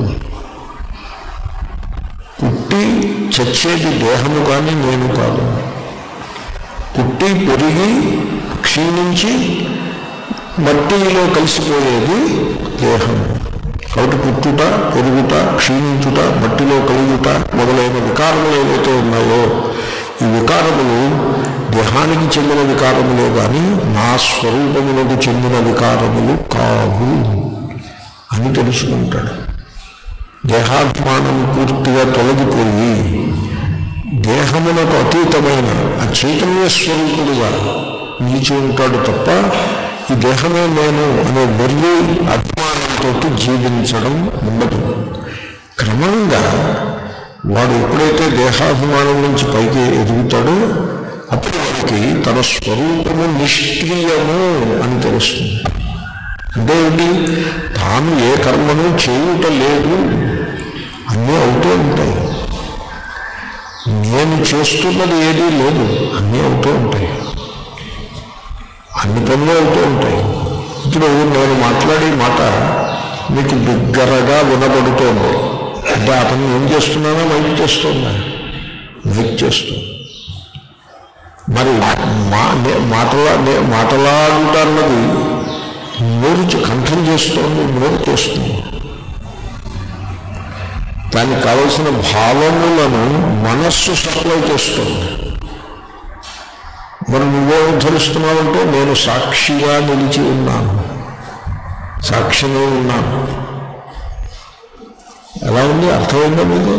పుట్టి చచ్చేది దేహము కానీ నేను కాదు పుట్టి పెరిగి క్షీణించి మట్టిలో కలిసిపోయేది దేహము కాబట్టి పుట్టుట పెరుగుట క్షీణించుట మట్టిలో కలుగుట మొదలైన వికారములు ఏవైతే ఉన్నాయో ఈ వికారములు దేహానికి చెందిన వికారములే కానీ నా స్వరూపములకు చెందిన వికారములు కావు అని తెలుసుకుంటాడు దేహాభిమానం పూర్తిగా తొలగిపోయి దేహమునకు అతీతమైన ఆ చైతన్య స్వరూపుడుగా నిలిచి ఉంటాడు తప్ప ఈ దేహమే నేను అనే వెర్రి అభిమానంతో జీవించడం ఉండదు క్రమంగా వాడు ఎప్పుడైతే దేహాభిమానం నుంచి పైకి ఎదుగుతాడో అప్పుడు వాడికి తన స్వరూపము నిష్క్రియము అని తెలుస్తుంది అంటే ఏంటి తాను ఏ కర్మను చేయుట లేదు అన్నీ అవుతూ ఉంటాయి నేను చేస్తున్నది ఏదీ లేదు అన్నీ అవుతూ ఉంటాయి అన్ని పనులు అవుతూ ఉంటాయి ఇప్పుడు నేను మాట్లాడే మాట మీకు బిగ్గరగా వినబడుతోంది అంటే అతను ఏం చేస్తున్నానో మైక్ చేస్తుందా మైక్ చేస్తుంది మరి మా నే- మాటలా నే- మాటలాడుట అన్నది నోరు చే- కంఠం చేస్తోంది నోరు చేస్తుంది దానికి కావలసిన భావములను మనస్సు సప్లై చేస్తుంది మరి నువ్వే ఉద్ధరిస్తున్నావంటే నేను సాక్షిగా నిలిచి ఉన్నాను సాక్షిగా ఉన్నాను ఎలా ఉంది అర్థమైందా మీకు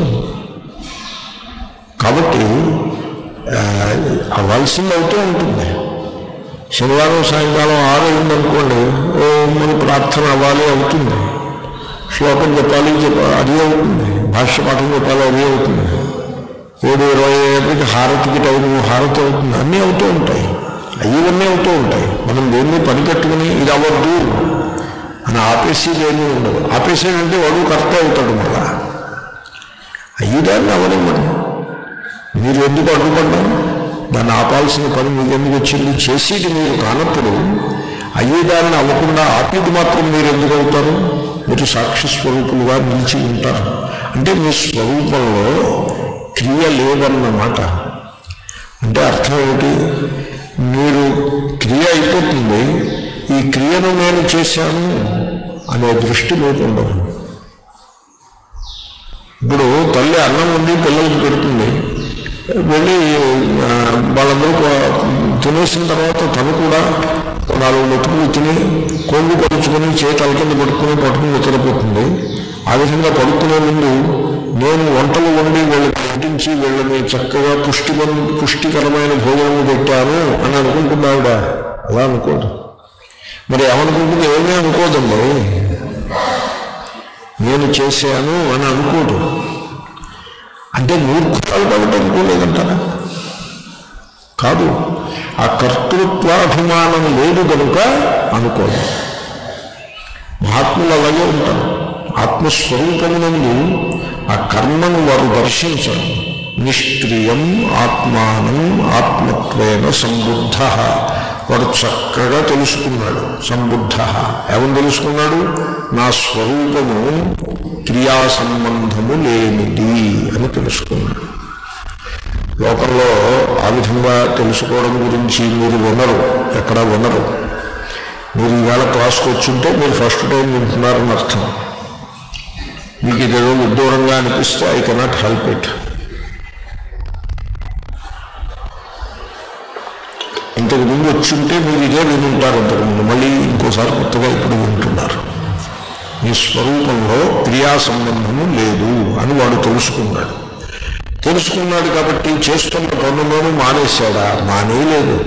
కాబట్టి ఆ, అవ్వాల్సింది అవుతూ ఉంటుంది శనివారం సాయంకాలం ఆరు అయిందనుకోండి ఓం అని ప్రార్థన అవ్వాలి అవుతుంది శ్లోకం చెప్పాలి చెప్ప అది అవుతుంది భాష్య పాఠం చెప్పాలి అది అవుతుంది ఏడు ఇరవై ఏళ్ళకి హారతికి టైం హారతి అవుతుంది అన్నీ అవుతూ ఉంటాయి అయ్యివన్నీ అవుతూ ఉంటాయి మనం దేన్ని పనిపెట్టుకుని ఇది అవ్వద్దు అని ఆపేసేది ఏమీ ఉండదు ఆపేసేదంటే వాడు కర్త అవుతాడు మళ్ళా అయ్యేదాన్ని అవనివ్వండి మీరు ఎందుకు అడ్డుపడ్డారు దాన్ని ఆపాల్సిన పని మీకు ఎందుకు వచ్చింది చేసేది మీరు కానప్పుడు అయ్యేదాన్ని అవ్వకుండా ఆపేది మాత్రం మీరు ఎందుకు అవుతారు మీరు సాక్షి స్వరూపులుగా నిలిచి ఉంటారు అంటే మీ స్వరూపంలో క్రియ లేదన్నమాట అంటే అర్థం ఏమిటి మీరు క్రియ అయిపోతుంది ఈ క్రియను నేను చేశాను అనే దృష్టి మీకు ఉండదు ఇప్పుడు తల్లి అన్నం ఉండి పిల్లలకి పెడుతుంది వెళ్ళి ఆ, వాళ్ళందరూ కూ- తినేసిన తర్వాత తను కూడా ఓ నాలుగు మెతుకులు తిని కొంగు పరుచుకొని చేతి తల కింద పట్టుకుని పట్టుకుని నిద్రపోతుంది ఆ విధంగా పడుకునే ముందు నేను వంటలు వండి వీళ్ళకి వడ్డించి వీళ్ళని చక్కగా పుష్టి పుష్టికరమైన భోజనము పెట్టాను అని అనుకుంటుంది ఆవిడ అలా అనుకోదు మరి ఏమనుకుంటుంది ఏమీ అనుకోదండి నేను చేశాను అని అనుకోదు అంటే మూర్ఖురాలు కాబట్టి అనుకోలేదంటారా కాదు ఆ కర్తృత్వాభిమానం లేదు కనుక అనుకోదు మహాత్ములు అలాగే ఉంటారు ఆత్మస్వరూపమునందు ఆ కర్మను వారు దర్శించరు నిష్క్రియం ఆత్మానం ఆత్మత్వేన సంబుద్ధ వాడు చక్కగా తెలుసుకున్నాడు సంబుద్ధ ఏమని తెలుసుకున్నాడు నా స్వరూపము క్రియా సంబంధము లేనిది అని తెలుసుకున్నాడు లోకంలో ఆ విధంగా తెలుసుకోవడం గురించి మీరు వినరు ఎక్కడా వినరు మీరు ఈవేళ క్లాస్కి వచ్చుంటే మీరు ఫస్ట్ టైం వింటున్నారని అర్థం మీకు ఇదేదో ఉద్దూరంగా అనిపిస్తే ఐ కెనాట్ హెల్ప్ ఇట్ ఇంతకు ముందు వచ్చి ఉంటే మీరు ఇదే వినుంటారు ఇంతకుముందు మళ్ళీ ఇంకోసారి కొత్తగా ఇప్పుడు వింటున్నారు మీ స్వరూపంలో క్రియా సంబంధము లేదు అని వాడు తెలుసుకున్నాడు తెలుసుకున్నాడు కాబట్టి చేస్తున్న పనులను మానేశాడా మానేయలేదు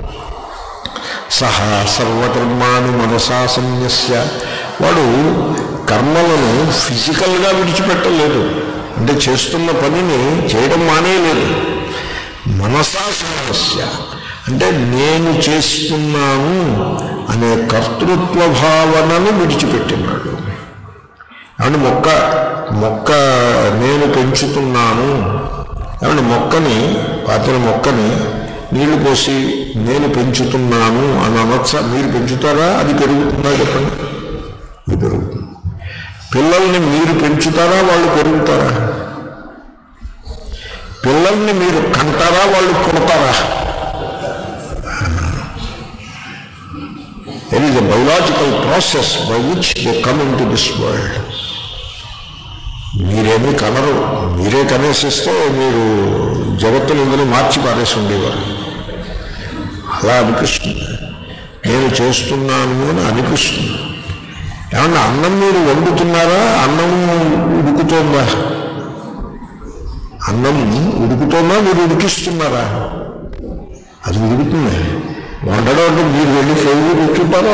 సహా సర్వకర్మాణి మనసా సన్యస్య వాడు కర్మలను ఫిజికల్గా విడిచిపెట్టలేదు అంటే చేస్తున్న పనిని చేయడం మానేయలేదు మనసా సమస్య అంటే నేను చేస్తున్నాను అనే కర్తృత్వ భావనను విడిచిపెట్టినాడు ఏమంటే మొక్క మొక్క నేను పెంచుతున్నాను ఏమంటే మొక్కని పాతిన మొక్కని నీళ్లు పోసి నేను పెంచుతున్నాను అని అనొచ్చా మీరు పెంచుతారా అది పెరుగుతుందా చెప్పండి అది పెరుగుతుంది పిల్లల్ని మీరు పెంచుతారా వాళ్ళు పెరుగుతారా పిల్లల్ని మీరు కంటారా వాళ్ళు పుడతారా There is a biological process by which they come into this world. మీరేమీ కనరు మీరే కనేసిస్తే మీరు జగత్తుని ఇందులో మార్చి పారేసి ఉండేవారు అలా అనిపిస్తుంది నేను చేస్తున్నాను అని అనిపిస్తుంది ఏమన్నా అన్నం మీరు వండుతున్నారా అన్నం ఉడుకుతోందా అన్నం ఉడుకుతోందా మీరు ఉడికిస్తున్నారా అది ఉడుకుతుంది వండడం అంటే మీరు వెళ్ళి ఫెయిల్ కూర్చుంటారా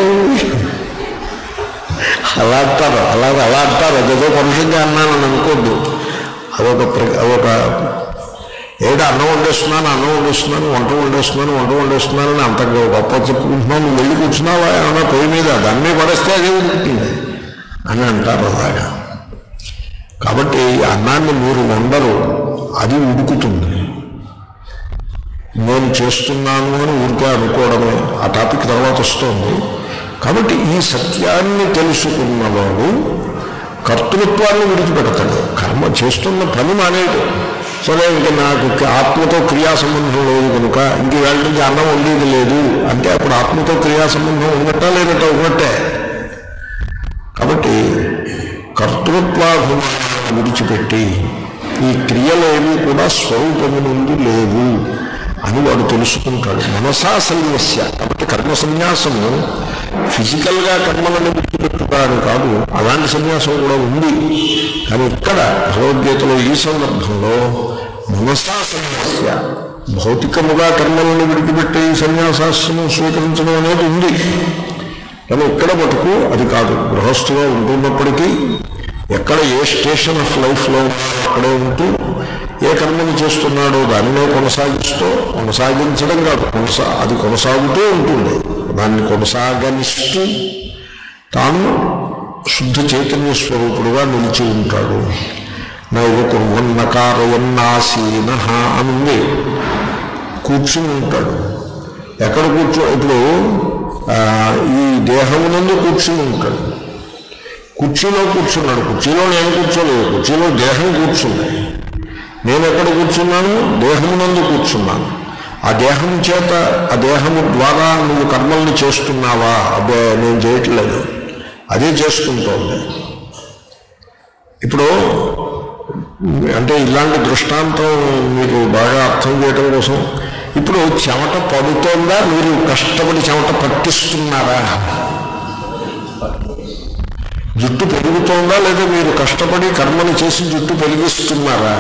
అలా అంటారు అలా అలా అంటారు అదేదో పరుషంగా అన్నానని అనుకోద్దు అదొక ప్ర- అదొక ఏదో అన్నం వండేస్తున్నాను అన్నం వండేస్తున్నాను వంట వండేస్తున్నాను వంట వండేస్తున్నాను అని అంత గొప్ప చెప్పుకుంటున్నాను నువ్వు వెళ్ళి కూర్చున్నావా ఏమన్నా పొయ్యి మీద దాన్ని పడేస్తే అదే ఉంటుంది అని అంటారు అలాగా కాబట్టి అన్నాన్ని మీరు వండరు అది ఉడుకుతుంది నేను చేస్తున్నాను అని ఊరికే అనుకోవడమే ఆ టాపిక్ తర్వాత వస్తుంది కాబట్టి ఈ సత్యాన్ని తెలుసుకున్నవాడు కర్తృత్వాన్ని విడిచిపెడతాడు కర్మ చేస్తున్న పని మానేయడు సరే ఇంక నాకు ఆత్మతో క్రియా సంబంధం లేదు కనుక ఇంక వేళ నుంచి అన్నం వండేది లేదు అంటే అప్పుడు ఆత్మతో క్రియా సంబంధం ఉన్నట్టా లేనట్ట ఉన్నట్టే కాబట్టి కర్తృత్వాభిమానాన్ని విడిచిపెట్టి ఈ క్రియలేవి కూడా స్వరూపము నుండి లేవు అని వాడు తెలుసుకుంటాడు మనసా సన్యాస్య కాబట్టి కర్మ సన్యాసము ఫిజికల్గా కర్మలను విడిచిపెట్టుతారు కాదు అలాంటి సన్యాసం కూడా ఉంది కానీ ఇక్కడ భగవద్గీతలో ఈ సందర్భంలో మనసా సన్యాస్య భౌతికముగా కర్మలను విడిచిపెట్టే ఈ సన్యాసాస్యము స్వీకరించడం అనేది ఉంది కానీ ఇక్కడ మటుకు అది కాదు గృహస్థుగా ఉంటున్నప్పటికీ ఎక్కడ ఏ స్టేషన్ ఆఫ్ లైఫ్లో ఉన్నాడో అక్కడే ఉంటూ ఏ కర్మని చేస్తున్నాడో దానిలో కొనసాగిస్తూ కొనసాగించడం కాదు కొనసా అది కొనసాగుతూ ఉంటుంది దాన్ని కొనసాగనిస్తూ తాను శుద్ధ చైతన్య స్వరూపుడుగా నిలిచి ఉంటాడు నైవ కుర్వన్నకారయన్నాసీన అని ఉంది కూర్చుని ఉంటాడు ఎక్కడ కూర్చో ఇప్పుడు ఆ, ఈ దేహమునందు కూర్చుని ఉంటాడు కుర్చీలో కూర్చున్నాడు కుర్చీలో నేను కూర్చోలేదు కుర్చీలో దేహం కూర్చుంది నేను ఎక్కడ కూర్చున్నాను దేహమునందు కూర్చున్నాను ఆ దేహం చేత ఆ దేహము ద్వారా నువ్వు కర్మల్ని చేస్తున్నావా అదే నేను చేయట్లేదు అదే చేసుకుంటోంది ఇప్పుడు అంటే ఇలాంటి దృష్టాంతం మీరు బాగా అర్థం చేయడం కోసం ఇప్పుడు చెమట పడుతోందా మీరు కష్టపడి చెమట పట్టిస్తున్నారా జుట్టు పెరుగుతోందా లేదా మీరు కష్టపడి కర్మని చేసి జుట్టు పెరిగిస్తున్నారా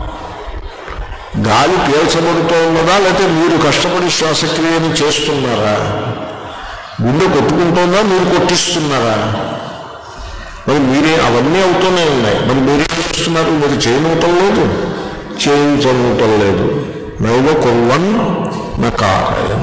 గాలి పీల్చబడుతోన్నదా లేకపోతే మీరు కష్టపడి శ్వాసక్రియని చేస్తున్నారా గుండె కొట్టుకుంటోందా మీరు కొట్టిస్తున్నారా మరి మీరే అవన్నీ అవుతూనే ఉన్నాయి మరి మీరేం చేస్తున్నారు మీరు చేయనూటం లేదు చేయించనూటం లేదు నైవ కొల్వన్ నకారయం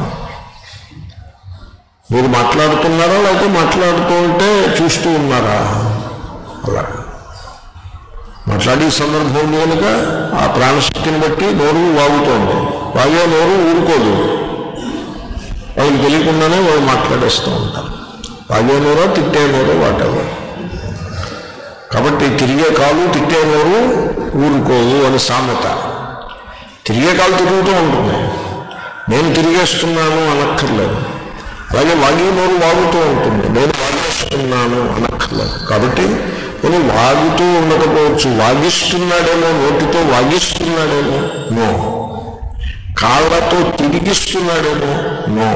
మీరు మాట్లాడుతున్నారా లేకపోతే మాట్లాడుతూ ఉంటే చూస్తూ ఉన్నారా అలా మాట్లాడే సందర్భం ఉంది కనుక ఆ ప్రాణశక్తిని బట్టి నోరు వాగుతోంది వాగే నోరు ఊరుకోదు వాళ్ళకి తెలియకుండానే వాళ్ళు మాట్లాడేస్తూ ఉంటారు వాగే నోరో తిట్టే నోరో వాటెవర్ కాబట్టి తిరిగే కాలు తిట్టే నోరు ఊరుకోదు అని సామెత తిరిగే కాలు తిరుగుతూ ఉంటుంది నేను తిరిగేస్తున్నాను అనక్కర్లేదు అలాగే వాగి నోరు వాగుతూ ఉంటుంది నేను వాగేస్తున్నాను అనక్కర్లేదు కాబట్టి కొన్ని వాగుతూ ఉండకపోవచ్చు వాగిస్తున్నాడేమో నోటితో వాగిస్తున్నాడేమో నో కాళ్ళతో తిరిగిస్తున్నాడేమో నో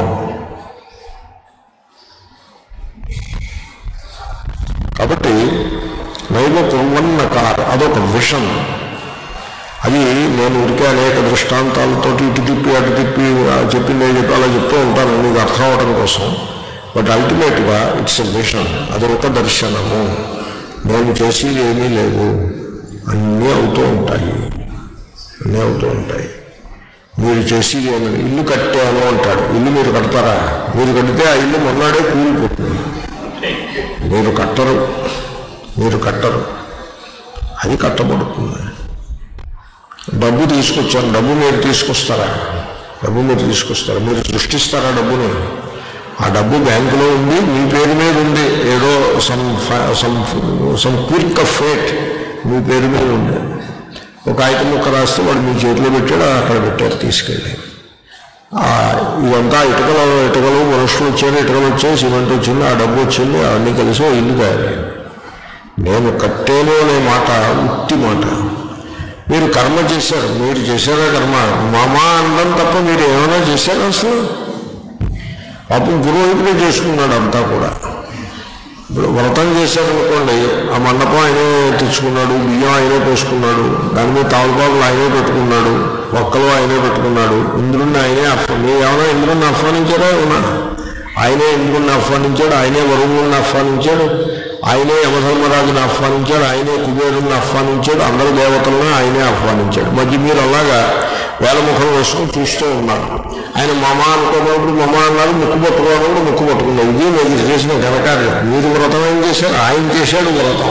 కాబట్టి నైవ కుర్వన్న కార్ అదొక విషన్ అది నేను ఉడికే అనేక దృష్టాంతాలతో ఇటు తిప్పి అటు తిప్పి ఆ చెప్పింది ఏ చెప్పి అలా చెప్తూ ఉంటాను మీకు అర్థం అవడం కోసం బట్ అల్టిమేట్గా ఇట్స్ ఎ విషన్ అది ఒక దర్శనము నేను చేసేది ఏమీ లేవు అన్నీ అవుతూ ఉంటాయి అన్నీ అవుతూ ఉంటాయి మీరు చేసేది ఏమి ఇల్లు కట్టాను అంటాడు ఇల్లు మీరు కడతారా మీరు కడితే ఆ ఇల్లు మొన్నాడే కూలిపోతుంది మీరు కట్టరు మీరు కట్టరు అది కట్టబడుతుంది డబ్బు తీసుకొచ్చాను డబ్బు మీరు తీసుకొస్తారా డబ్బు మీరు తీసుకొస్తారా మీరు సృష్టిస్తారా డబ్బుని ఆ డబ్బు బ్యాంకులో ఉంది మీ పేరు మీద ఉంది ఏదో సమ్ సమ్ సమ్ క్విక్ ఆఫ్ ఫేట్ మీ పేరు మీద ఉంది ఒక ఐటమ్ ముక్క రాస్తే వాడు మీ చేతిలో పెట్టాడు అక్కడ పెట్టారు తీసుకెళ్ళి ఆ, ఇదంతా ఇటుకలు ఇటుకలు మనుషులు వచ్చారు ఇటుకలు వచ్చాయి సిమెంట్ వచ్చింది ఆ డబ్బు వచ్చింది అవన్నీ కలిసి ఓ ఇల్లు తయారయ్యాయి నేను కట్టేను అనే మాట ఉత్తి మాట మీరు కర్మ చేశారు మీరు చేశారా కర్మ మామా అనడం తప్ప మీరు ఏమైనా చేశారా అసలు పాపం పురోహితుడే చేసుకున్నాడు అంతా కూడా ఇప్పుడు వ్రతం చేశారనుకోండి ఆ మండపం ఆయనే తెచ్చుకున్నాడు బియ్యం ఆయనే పోసుకున్నాడు దాని మీద తావుబాబులు ఆయనే పెట్టుకున్నాడు ఒక్కలు ఆయనే పెట్టుకున్నాడు ఇంద్రుణ్ణి ఆయనే ఆహ్వా మీరు ఏమైనా ఇంద్రుణ్ణి ఆహ్వానించారా ఏమన్నా ఆయనే ఇంద్రుణ్ణి ఆహ్వానించాడు ఆయనే వరుణుణ్ణి ఆహ్వానించాడు ఆయనే యమధర్మరాజుని ఆహ్వానించాడు ఆయనే కుబేరుణ్ణి ఆహ్వానించాడు అందరు దేవతలను ఆయనే ఆహ్వానించాడు మధ్య మీరు అలాగా వేలముఖం వేసుకుని చూస్తూ ఉన్నారు ఆయన మమ అనుకున్నప్పుడు మమ అన్నారు ముక్కు పట్టుకోవడం ముక్కు పట్టుకున్నారు ఇది మీరు చేసిన ఘనకార్యం మీరు వ్రతం ఏం చేశారు ఆయన చేశాడు వ్రతం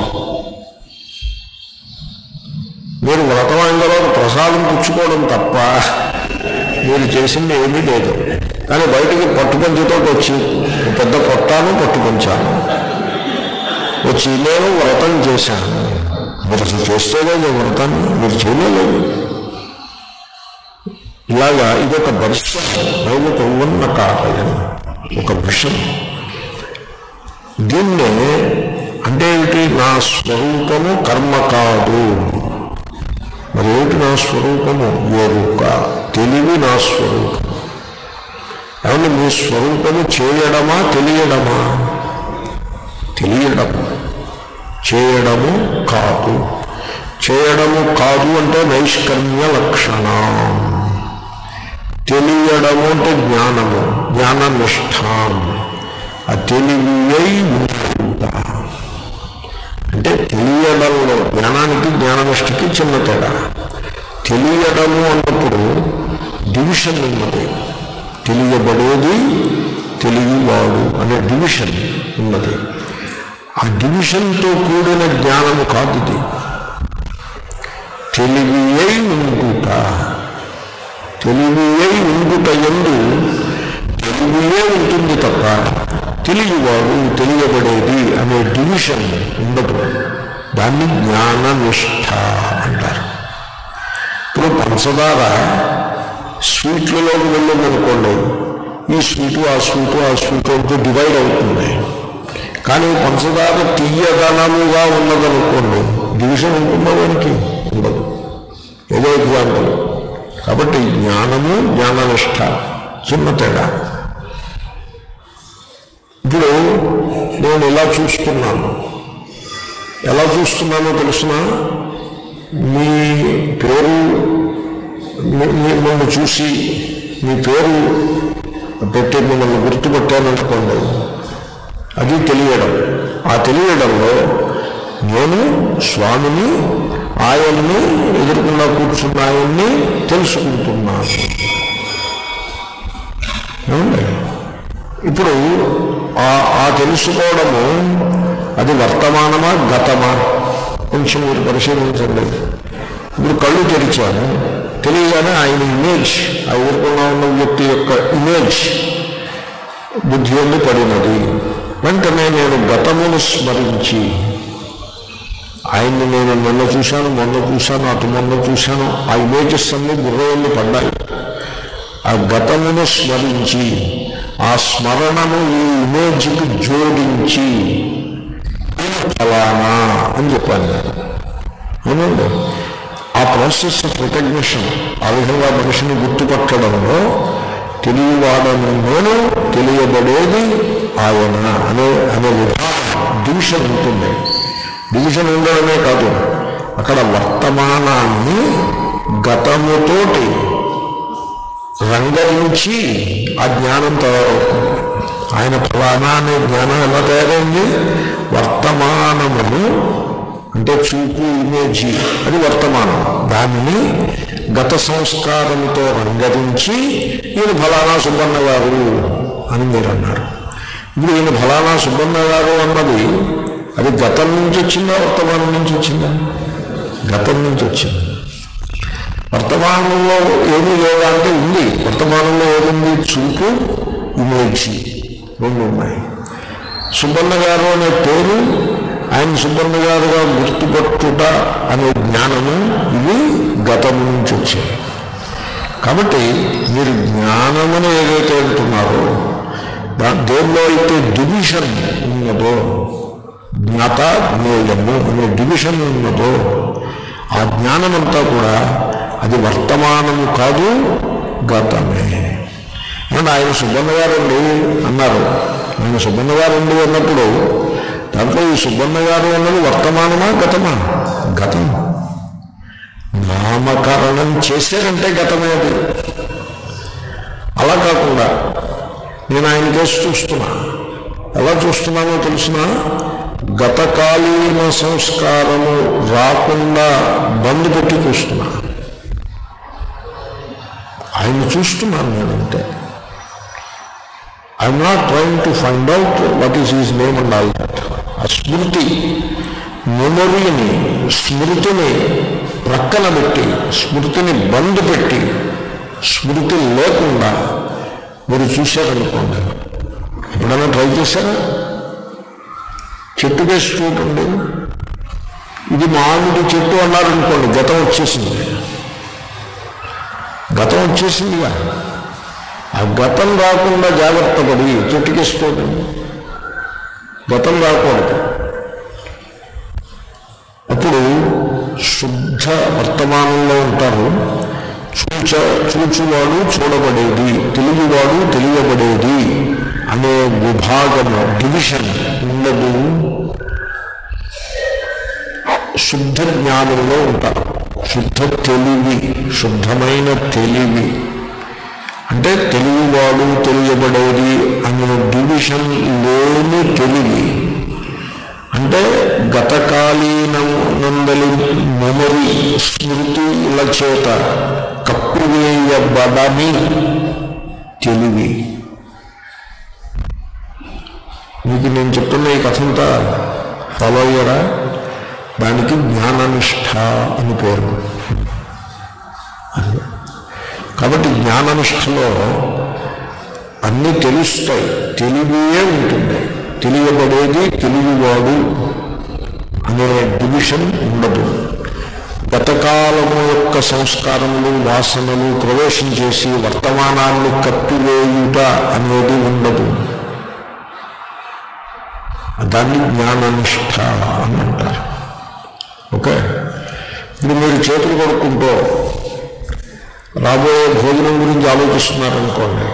మీరు వ్రతం అయిన తర్వాత ప్రసాదం పుచ్చుకోవడం తప్ప మీరు చేసింది ఏమీ లేదు కానీ బయటికి పట్టుపంచుతో వచ్చి పెద్ద కొట్టాను పట్టుపంచాను వచ్చి నేను వ్రతం చేశాను మీరు అసలు చేస్తేనే నేను వ్రతాన్ని మీరు చేయలేదు ఇలాగా ఇదొక దర్శనం దైవక ఉన్న కారయం ఒక విషయం దీన్నే అంటే ఏమిటి నా స్వరూపము కర్మ కాదు మరి ఏమిటి నా స్వరూపము ఎరుక తెలివి నా స్వరూపం ఏమంటే మీ స్వరూపము చేయడమా తెలియడమా తెలియడము చేయడము కాదు చేయడము కాదు అంటే నైష్కర్మ్య లక్షణం తెలియడము అంటే జ్ఞానము జ్ఞాననిష్టాం ఆ తెలివి అయి ఉంట అంటే తెలియడంలో జ్ఞానానికి జ్ఞాననిష్టకి చిన్న తేడా తెలియడము అన్నప్పుడు డివిషన్ ఉన్నది తెలియబడేది తెలియవాడు అనే డివిజన్ ఉన్నది ఆ డివిజన్తో కూడిన జ్ఞానము కాదు ఇది తెలివి అయి ఉండుట తెలివి అయి ఉండుట ఎందు తెలివియే ఉంటుంది తప్ప తెలియవాడు తెలియబడేది అనే డివిజన్ ఉండదు దాన్ని జ్ఞాననిష్ట అంటారు ఇప్పుడు పంచదార స్వీట్లలోకి వెళ్ళిందనుకోండి ఈ స్వీటు ఆ స్వీటు ఆ స్వీటు అంటూ డివైడ్ అవుతుంది కానీ పంచదార తీయదనముగా ఉన్నదనుకోండి డివిజన్ ఉంటుందా దానికి ఉండదు ఏదో ఎగ్జాంపుల్ కాబట్టి జ్ఞానము జ్ఞాననిష్ట చిన్న తేడా ఇప్పుడు నేను ఇలా చూస్తున్నాను ఎలా చూస్తున్నానో తెలుసిన మీ పేరు మీ- మిమ్మల్ని చూసి మీ పేరు పెట్టి మిమ్మల్ని గుర్తుపెట్టాననుకోండి అది తెలియడం ఆ తెలియడంలో నేను స్వామిని ఆయన్ని ఎదుర్కొన్నా కూర్చున్న ఆయన్ని తెలుసుకుంటున్నాను ఏమండి ఇప్పుడు ఆ ఆ తెలుసుకోవడము అది వర్తమానమా గతమా కొంచెం మీరు పరిశీలించండి ఇప్పుడు కళ్ళు తెరిచాను తెలియగానే ఆయన ఇమేజ్ ఆ ఎదుర్కొన్నా ఉన్న వ్యక్తి యొక్క ఇమేజ్ బుద్ధి ఎందు పడినది వెంటనే నేను గతమును స్మరించి ఆయన్ని నేను మొన్న చూశాను మొన్న చూశాను అటు మొన్న చూశాను ఆ ఇమేజెస్ అన్ని బుర్రయందు పడ్డాయి ఆ గతమును స్మరించి ఆ స్మరణను ఈ ఇమేజ్కి జోడించి ఫలానా అని చెప్పాను నేను అవునండి ఆ ప్ర ప్రాసెస్ ఆఫ్ రికగ్నిషన్ ఆ విధంగా మనిషిని గుర్తుపట్టడంలో తెలియవాడను నేను తెలియబడేది ఆయన అనే అనే విధానం డివిజన్ ఉంటుంది డివిజన్ ఉండడమే కాదు అక్కడ వర్తమానాన్ని గతముతోటి రంగరించి ఆ జ్ఞానం తయారవుతుంది ఆయన ఫలానా అనే జ్ఞానం ఎలా తయారైంది వర్తమానమును అంటే చూపు ఇమేజీ అది వర్తమానం దానిని గత సంస్కారముతో రంగరించి ఈయన ఫలానా సుబ్బన్న గారు అని మీరు అన్నారు ఇప్పుడు ఈయన ఫలానా సుబ్బన్న గారు అన్నది అది గతం నుంచి వచ్చిందా వర్తమానం నుంచి వచ్చిందా గతం నుంచి వచ్చింది వర్తమానంలో ఏమీ లేదా అంటే ఉంది వర్తమానంలో ఏముంది చూపు ఇమేజీ రెండు ఉన్నాయి సుబ్బన్న గారు అనే పేరు ఆయన సుబ్బన్న గారుగా గుర్తుపట్టుట అనే జ్ఞానము ఇవి గతము నుంచి వచ్చాయి కాబట్టి మీరు జ్ఞానమని ఏదైతే అంటున్నారో దా దేనిలో అయితే డివిజన్ ఉన్నదో జ్ఞాత జ్ఞేయము అనే డివిజన్ ఉన్నదో ఆ జ్ఞానమంతా కూడా అది వర్తమానము కాదు గతమే అండ్ ఆయన సుబ్బన్న గారండి అన్నారు ఆయన సుబ్బన్న గారండి అన్నప్పుడు దాంట్లో ఈ సుబ్బన్న గారు అన్నది వర్తమానమా గతమా గతం నామకరణం చేశారంటే గతమే అది అలా కాకుండా నేను ఆయన కేసు చూస్తున్నా ఎలా చూస్తున్నానో తెలిసిన గతకాలీన సంస్కారము రాకుండా బంద్ పెట్టి చూస్తున్నా ఆయన చూస్తున్నాను నేనంటే I'm not trying to find out what is his name and all that ఆ స్మృతి మెమొరీని స్మృతిని ప్రక్కన పెట్టి స్మృతిని బంద్ పెట్టి స్మృతి లేకుండా మీరు చూశారనుకోండి ఎప్పుడైనా ట్రై చేశారా చెట్టు వేసి చూడండి ఇది మామిడి చెట్టు అన్నారనుకోండి గతం వచ్చేసింది గతం వచ్చేసిందిగా ఆ గతం రాకుండా జాగ్రత్త పడి చెట్టుకేసుకోవడం గతం రాకూడదు అప్పుడు శుద్ధ వర్తమానంలో ఉంటారు చూచ చూచువాడు చూడబడేది తెలుగువాడు తెలియబడేది అనే విభాగము డివిజన్ ఉండదు శుద్ధ జ్ఞానంలో ఉంటారు శుద్ధ తెలివి శుద్ధమైన తెలివి అంటే తెలుగువాడు తెలియబడేది అనే డివిజన్ లేని తెలివి అంటే గతకాలీనందలి మెమరీ స్మృతుల చేత కప్పివేయబడని తెలివి మీకు నేను చెప్తున్న ఈ కథంతా ఫాలో అయ్యారా దానికి జ్ఞాననిష్ట అని పేరు అది. కాబట్టి జ్ఞాననిష్టలో అన్నీ తెలుస్తాయి తెలివియే ఉంటుంది తెలియబడేది తెలివివాడు అనే డివిజన్ ఉండదు గతకాలము యొక్క సంస్కారములు వాసనలు ప్రవేశం చేసి వర్తమానాన్ని కప్పివేయుట అనేది ఉండదు దాన్ని జ్ఞాననిష్ట అని అంటారు ఓకే ఇప్పుడు మీరు చేతులు కొడుకుంటూ రాబోయే భోజనం గురించి ఆలోచిస్తున్నారనుకోండి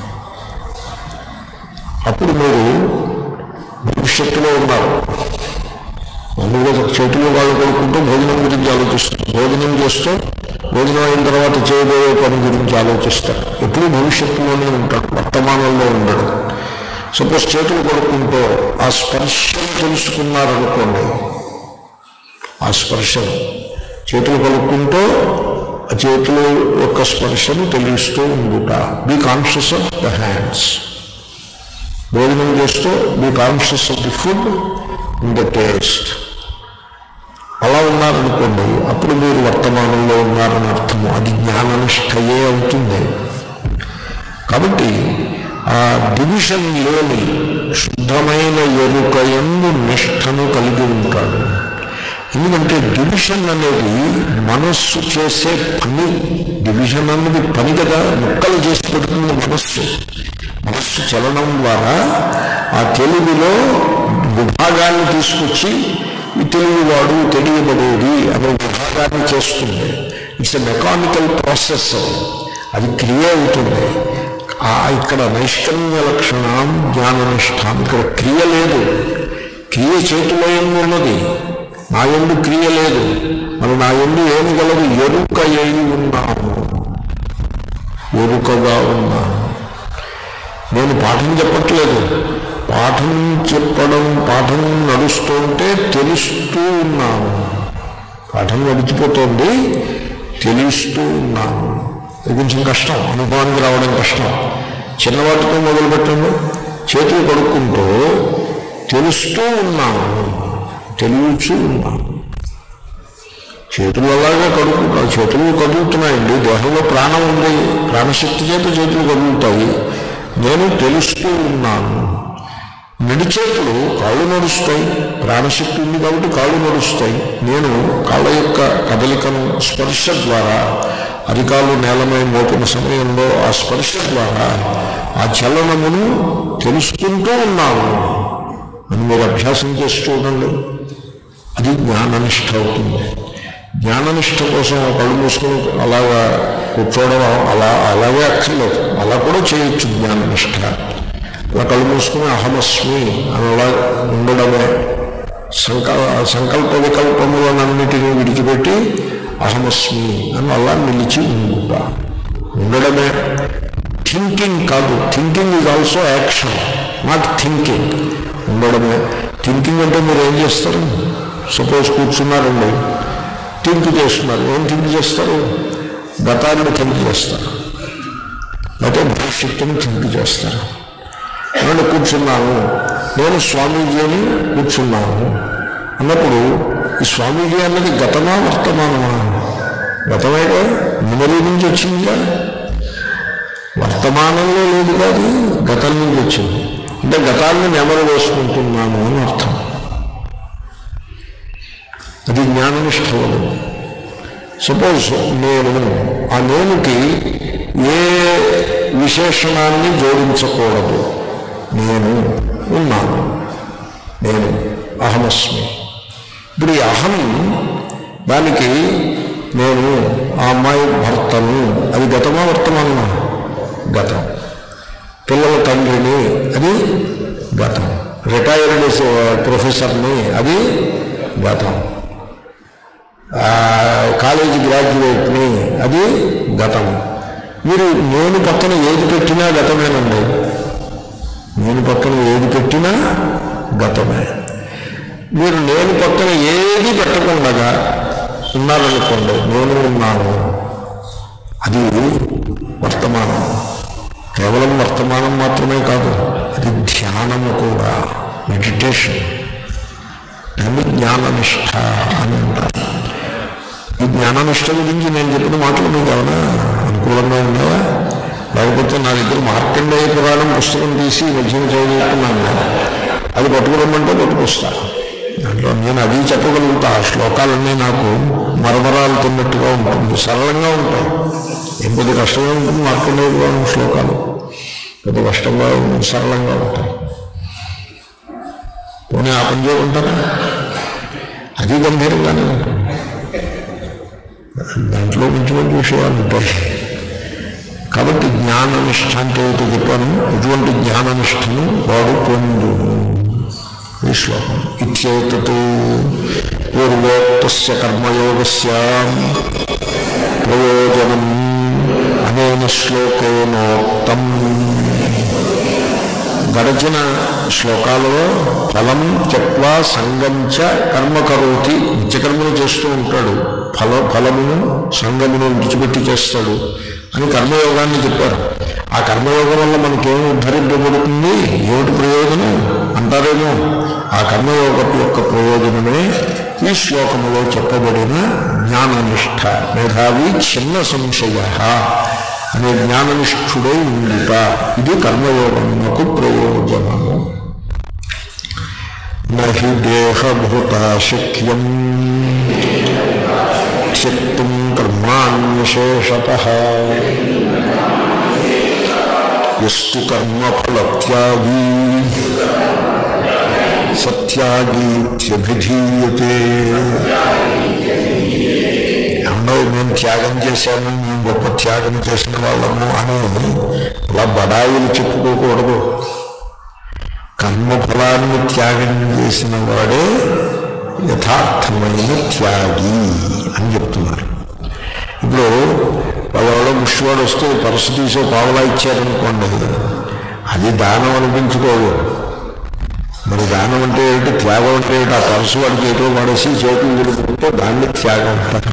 అప్పుడు మీరు భవిష్యత్తులో ఉన్నారు మామూలుగా చేతులు వాళ్ళు కొడుకుంటూ భోజనం గురించి ఆలోచిస్తారు భోజనం చేస్తూ భోజనం అయిన తర్వాత చేయబోయే పని గురించి ఆలోచిస్తారు ఎప్పుడు భవిష్యత్తులోనే ఉంటాడు వర్తమానంలో ఉండడు సపోజ్ చేతులు కొడుకుంటూ ఆ స్పర్శను తెలుసుకున్నారనుకోండి ఆ స్పర్శను చేతులు కలుపుకుంటూ ఆ చేతుల యొక్క స్పర్శను తెలుస్తూ ఉండుట be conscious of the hands భోజనం చేస్తూ be conscious of the food in the taste అలా ఉన్నారనుకోండి అప్పుడు మీరు వర్తమానంలో ఉన్నారని అర్థము అది జ్ఞాననిష్టయే అవుతుంది కాబట్టి ఆ డివిజన్ లేని శుద్ధమైన ఎరుక ఎందు నిష్టను కలిగి ఉంటాడు ఎందుకంటే డివిజన్ అనేది మనస్సు చేసే పని డివిజన్ అన్నది పని కదా ముక్కలు చేసి పెడుతుంది మనస్సు మనస్సు చలనం ద్వారా ఆ తెలివిలో విభాగాన్ని తీసుకొచ్చి ఈ తెలివివాడు తెలియబడేది అనే విభాగాన్ని దాన్ని చేస్తుంది ఇట్స్ ఎ మెకానికల్ ప్రాసెస్ అది క్రియ అవుతుంది ఆ ఇక్కడ నైష్కర్మ్య లక్షణం జ్ఞాననిష్టాం ఇక్కడ క్రియ లేదు క్రియ చేతిలో ఎందు ఉన్నది నా ఎందు క్రియ లేదు మరి నా ఎందు ఏమి గలదు ఎరుక అయి ఉన్నాము ఎరుకగా ఉన్నాను నేను పాఠం చెప్పట్లేదు పాఠం చెప్పడం పాఠం నడుస్తుంటే తెలుస్తూ ఉన్నాను పాఠం నడిచిపోతుంది తెలుస్తూ ఉన్నాను ఇది కొంచెం కష్టం అనుభవానికి రావడం కష్టం చిన్నవాటితో మొదలుపెట్టండి చేతులు కడుక్కుంటూ తెలుస్తూ ఉన్నాను తెలుస్తూ ఉన్నాను చేతులు అలాగే కడుక్కుంటా చేతులు కదులుతున్నాయండి దేహంలో ప్రాణం ఉంది ప్రాణశక్తి చేత చేతులు కదులుతాయి నేను తెలుస్తూ ఉన్నాను నడిచేతులు కాళ్ళు నడుస్తాయి ప్రాణశక్తి ఉంది కాబట్టి కాళ్ళు నడుస్తాయి నేను కాళ్ళ యొక్క కదలికను స్పర్శ ద్వారా అరికాలు నేలమై మోపిన సమయంలో ఆ స్పర్శ ద్వారా ఆ చలనమును తెలుసుకుంటూ ఉన్నాను అని మీరు అభ్యాసం చేసి చూడండి అది జ్ఞాననిష్ట అవుతుంది జ్ఞాననిష్ట కోసం కళ్ళు మూసుకొని అలాగా కూర్చోవడం అలా అలాగే అక్కర్లేదు అలా కూడా చేయొచ్చు జ్ఞాననిష్ట అలా కళ్ళు మూసుకుని అహమస్మి అని అలా ఉండడమే సంకల్ సంకల్ప వికల్పములనన్నిటినీ విడిచిపెట్టి అహమస్మి అని అలా నిలిచి ఉండుట ఉండడమే థింకింగ్ కాదు thinking is also action not thinking ఉండడమే థింకింగ్ అంటే మీరు ఏం చేస్తారు సపోజ్ కూర్చున్నారండి థింక్ చేస్తున్నారు ఏం థింక్ చేస్తారు గతాన్ని థింక్ చేస్తారు లేకపోతే భవిష్యత్తుని థింక్ చేస్తారు నేను కూర్చున్నాను నేను స్వామీజీ అని కూర్చున్నాను అన్నప్పుడు ఈ స్వామీజీ అన్నది గతమా వర్తమానమా గతమేగా మెమరీ నుంచి వచ్చిందిగా వర్తమానంలో లేదు కాదు గతం నుంచి వచ్చింది అంటే గతాన్ని నెమరు వేసుకుంటున్నాను అని అర్థం అది జ్ఞాననిష్ట వలన సపోజ్ నేను ఆ నేనుకి ఏ విశేషణాన్ని జోడించకూడదు నేను ఉన్నాను నేను అహమస్మి ఇప్పుడు ఈ అహం దానికి నేను ఆ అమ్మాయి భర్తను అది గతమా వర్తమానమా గతం పిల్లల తండ్రిని అది గతం రిటైర్డ్ ప్రొఫెసర్ని అది గతం ఆ, కాలేజీ గ్రాడ్యుయేట్ని అది గతం మీరు నేను పక్కన ఏది పెట్టినా గతమేనండి నేను పక్కన ఏది పెట్టినా గతమే మీరు నేను పక్కన ఏది పెట్టకుండా ఉన్నారనుకోండి నేను ఉన్నాను అది వర్తమానం కేవలం వర్తమానం మాత్రమే కాదు అది ధ్యానము కూడా మెడిటేషన్ దాన్ని జ్ఞాననిష్ట అని అంటారు ఈ జ్ఞాననిష్ట గురించి నేను చెప్పిన మాటలు మీకు ఏమైనా అనుకూలంగా ఉన్నావా లేకపోతే నా దగ్గర మార్కండేయ పురాణం పుస్తకం తీసి ఈ మధ్యన చదువుతున్నాను నేను అది పట్టుకురమ్మంటే పట్టుకొస్తా దాంట్లో నేను అది చెప్పగలుగుతా ఆ శ్లోకాలన్నీ నాకు మరమరాలుతున్నట్టుగా ఉంటుంది సరళంగా ఉంటాయి ఏం పెద్ద కష్టంగా ఉంటుంది మార్కండేయ పురాణం శ్లోకాలు పెద్ద కష్టంగా ఉంటుంది సరళంగా ఉంటాయి పోనీ ఆ పని చేయకుంటారా అది గంభీరంగానే ఉంటుంది దాంట్లో మంచి మంచి విషయాలు ఉంటాయి కాబట్టి జ్ఞాననిష్ట అంటే ఏదో చెప్పాను ఇటువంటి జ్ఞాననిష్టను వాడు పొందు ఈ శ్లోకం ఇత్యేతత్ పూర్వోక్తస్య కర్మయోగస్య ప్రయోజనం అనేన శ్లోకేనోక్తం గడచిన శ్లోకాలలో ఫలం త్యక్వా సంగం చ కర్మ కరోతి నిత్యకర్మను చేస్తూ ఉంటాడు ఫల ఫలమును సంగమును విడిచిపెట్టి చేస్తాడు అని కర్మయోగాన్ని చెప్పారు ఆ కర్మయోగం వల్ల మనకేం ఉద్ధరింపబడుతుంది ఏమిటి ప్రయోజనం అంటారేమో ఆ కర్మయోగం యొక్క ప్రయోజనమే ఈ శ్లోకములో చెప్పబడిన జ్ఞాననిష్ట మేధావి చిన్న సంశయ అనే జ్ఞాననిష్ఠుడై ఉండుట ఇది కర్మయోగమునకు ప్రయోజనము నహి దేహభూత శక్యం శక్తిం కర్మాణ్యశేషత ఎస్టు కర్మఫలత్యాగీ సత్యాగీత్యభిధీయతే నేను త్యాగం చేశాను మేము గొప్ప త్యాగం చేసిన వాళ్ళము అని ఇలా బడాయిలు చెప్పుకోకూడదు కర్మఫలాన్ని త్యాగం చేసిన వాడే యథార్థమైన త్యాగి అని చెప్తున్నారు ఇప్పుడు వాళ్ళ ముష్టివాడు వస్తే పరసు తీసే పావలా ఇచ్చారనుకోండి అది దానం అనిపించుకోదు మరి దానం అంటే ఏంటి త్యాగం అంటే ఏంటి ఆ పరసు వాడికి ఏదో పడేసి చేతులు విడుకుంటే దాన్ని త్యాగం అంటారు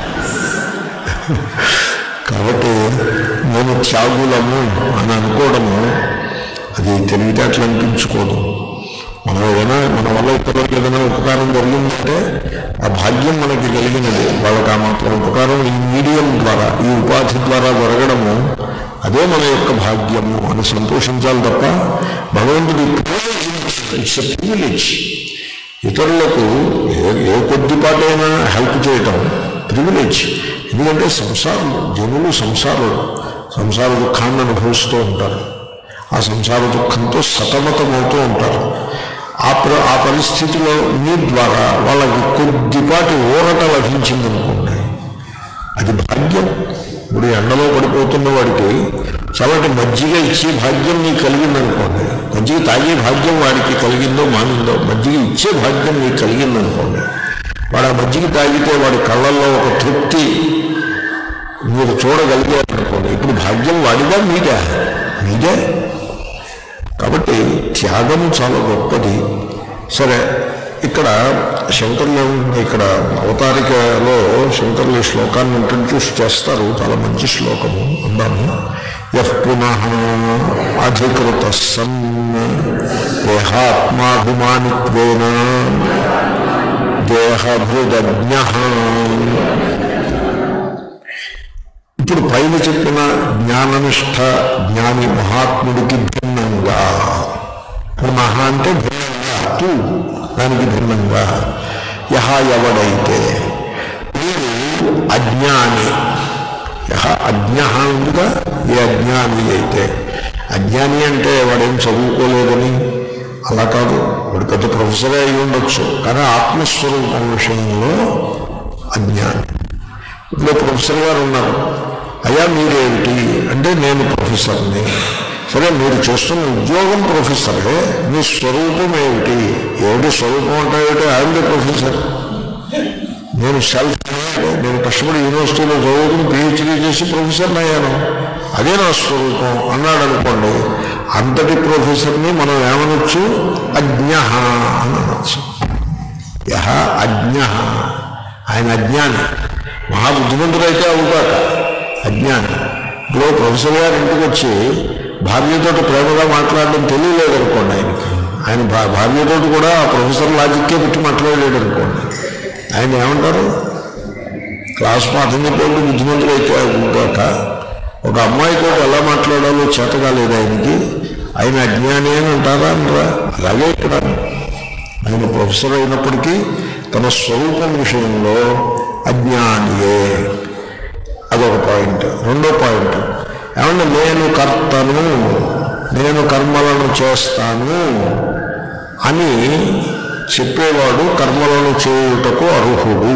కాబట్టి నేను త్యాగులము అని అనుకోవడము అది తెలివితేటలు అనిపించుకోదు మనం ఏదైనా మన వల్ల ఇతరులకు ఏదైనా ఉపకారం జరిగిందంటే ఆ భాగ్యం మనకి కలిగినది వాళ్ళకి ఆ మాత్రం ఉపకారం ఈ మీడియం ద్వారా ఈ ఉపాధి ద్వారా జరగడము అదే మన యొక్క భాగ్యము అని సంతోషించాలి తప్ప భగవంతుడి ఇట్స్ ప్రివిలేజ్ ఇతరులకు ఏ ఏ కొద్దిపాటైనా హెల్ప్ చేయటం ప్రివిలేజ్ ఎందుకంటే సంసారం జనులు సంసారులు సంసార దుఃఖాన్ని అనుభవిస్తూ ఉంటారు ఆ సంసార దుఃఖంతో సతమతమవుతూ ఉంటారు ఆ ప్ర ఆ పరిస్థితిలో మీ ద్వారా వాళ్ళకి కొద్దిపాటి ఊరట లభించిందనుకోండి అది భాగ్యం ఇప్పుడు ఎండలో పడిపోతున్న వాడికి చల్లటి మజ్జిగ ఇచ్చే భాగ్యం నీకు కలిగిందనుకోండి మజ్జిగ తాగే భాగ్యం వాడికి కలిగిందో మానిందో మజ్జిగ ఇచ్చే భాగ్యం నీకు కలిగిందనుకోండి వాడు ఆ మజ్జిగ తాగితే వాడి కళ్ళల్లో ఒక తృప్తి మీరు చూడగలిగారనుకోండి ఇప్పుడు భాగ్యం వాడిదా మీదే మీదే కాబట్టి త్యాగము చాలా గొప్పది సరే ఇక్కడ శంకర్లు ఇక్కడ అవతారికలో శంకర్లు ఈ శ్లోకాన్ని ఇంట్రడ్యూస్ చేస్తారు చాలా మంచి శ్లోకము అందాము యః పునః అధికృత సన్ దేహాత్మాభిమానిత్వేన దేహభృదజ్ఞ ఇప్పుడు పైన చెప్పిన జ్ఞాననిష్ట జ్ఞాని మహాత్ముడికి భిన్నంగా పునః అంటే భిన్నంగా తూ దానికి భిన్నంగా యహ ఎవడైతే మీరు అజ్ఞాని యహ అజ్ఞ ఉందిగా ఏ అజ్ఞాని అయితే అజ్ఞాని అంటే వాడేం చదువుకోలేదని అలా కాదు వాడు పెద్ద ప్రొఫెసరే అయి ఉండొచ్చు కానీ ఆత్మస్వరూపం విషయంలో అజ్ఞాని ఇప్పుడు ప్రొఫెసర్ గారు ఉన్నారు అయ్యా మీరేమిటి అంటే నేను ప్రొఫెసర్ని సరే మీరు చేస్తున్న ఉద్యోగం ప్రొఫెసరే మీ స్వరూపం ఏమిటి ఏమిటి స్వరూపం అంటే ఏమిటి ఐఎమ్ ప్రొఫెసర్ నేను సెల్ఫ్ నేను కష్టపడి యూనివర్సిటీలో చదువుకుని పిహెచ్డీ చేసి ప్రొఫెసర్ని అయ్యాను అదే నా స్వరూపం అన్నాడు అనుకోండి అంతటి ప్రొఫెసర్ని మనం ఏమనొచ్చు అజ్ఞ అని అనొచ్చు యహ అజ్ఞ ఆయన అజ్ఞాని మహాబుద్ధిమంతుడైతే అవుతాక అజ్ఞాని ఇప్పుడు ప్రొఫెసర్ గారు ఇంటికి వచ్చి భార్యతో ప్రేమగా మాట్లాడడం తెలియలేదు అనుకోండి ఆయనకి ఆయన భా భార్యతో కూడా ఆ ప్రొఫెసర్ లాజిక్కే పెట్టి మాట్లాడలేడు అనుకోండి ఆయన ఏమంటారు క్లాస్ పాఠం చెప్పేప్పుడు బుద్ధిమంతుడు అయితే అవుతాక ఒక అమ్మాయితో ఎలా మాట్లాడాలో చేత కాలేదు ఆయనకి ఆయన అజ్ఞాని అని అంటారా అనరా అలాగే ఇక్కడ ఆయన ప్రొఫెసర్ అయినప్పటికీ తన స్వరూపం విషయంలో అజ్ఞానియే అదొక పాయింట్ రెండో పాయింట్ ఏమన్నా నేను కర్తను నేను కర్మలను చేస్తాను అని చెప్పేవాడు కర్మలను చేయుటకు అర్హుడు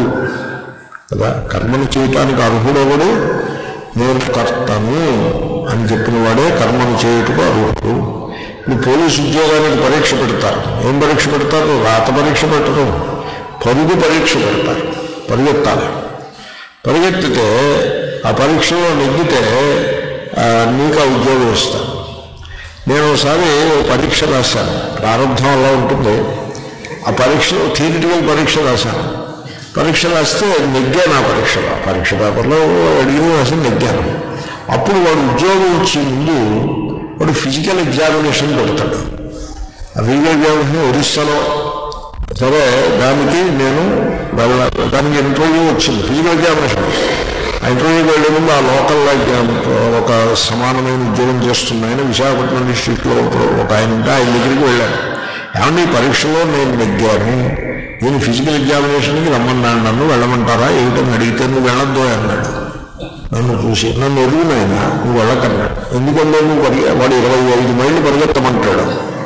కదా కర్మను చేయటానికి అర్హుడెవడు నేను కర్తను అని చెప్పిన వాడే కర్మను చేయుటకు అర్హుడు ఇప్పుడు పోలీసు ఉద్యోగానికి పరీక్ష పెడతారు ఏం పరీక్ష పెడతారు రాత పరీక్ష పెట్టరు పరుగు పరీక్ష పెడతారు పరిగెత్తాలి పరిగెత్తితే ఆ పరీక్షలో నెగ్గితే ఆ, నీకు ఆ ఉద్యోగం ఇస్తాను నేను ఒకసారి ఓ పరీక్ష రాశాను ప్రారంభం అలా ఉంటుంది ఆ పరీక్షలో థియరిటికల్ పరీక్ష రాశాను పరీక్ష రాస్తే నెగ్గాను ఆ పరీక్షలో ఆ పరీక్ష పేపర్లో అడిగిన రాసి నెగ్గాను అప్పుడు వాడు ఉద్యోగం వచ్చే ముందు వాడు ఫిజికల్ ఎగ్జామినేషన్ పెడతాడు ఆ ఫిజికల్ ఎగ్జామినేషన్ ఒరిస్సాలో సరే దానికి నేను వెళ్ళ దానికి ఇంటర్వ్యూ వచ్చింది ఫిజికల్ ఎగ్జామినేషన్ ఆ ఇంటర్వ్యూకి వెళ్ళే ముందు ఆ లోకల్ ఎగ్జామ్ ఒక సమానమైన ఉద్యోగం చేస్తున్న ఆయన విశాఖపట్నం డిస్ట్రిక్ట్లో ఒక ఆయన ఉంటే ఆయన దగ్గరికి వెళ్ళాను ఏమంటే ఈ పరీక్షలో నేను నెగ్గాను నేను ఫిజికల్ ఎగ్జామినేషన్కి రమ్మన్నాను నన్ను వెళ్ళమంటారా ఏమిటని అడిగితే నువ్వు వెళ్ళొద్దు అన్నాడు నన్ను చూసి నన్ను ఎదుగునైన నువ్వు వెళ్ళకన్నాడు ఎందుకంటే నువ్వు పరిగె వాడు ఇరవై ఐదు మైళ్ళు పరిగెత్తమంటాడు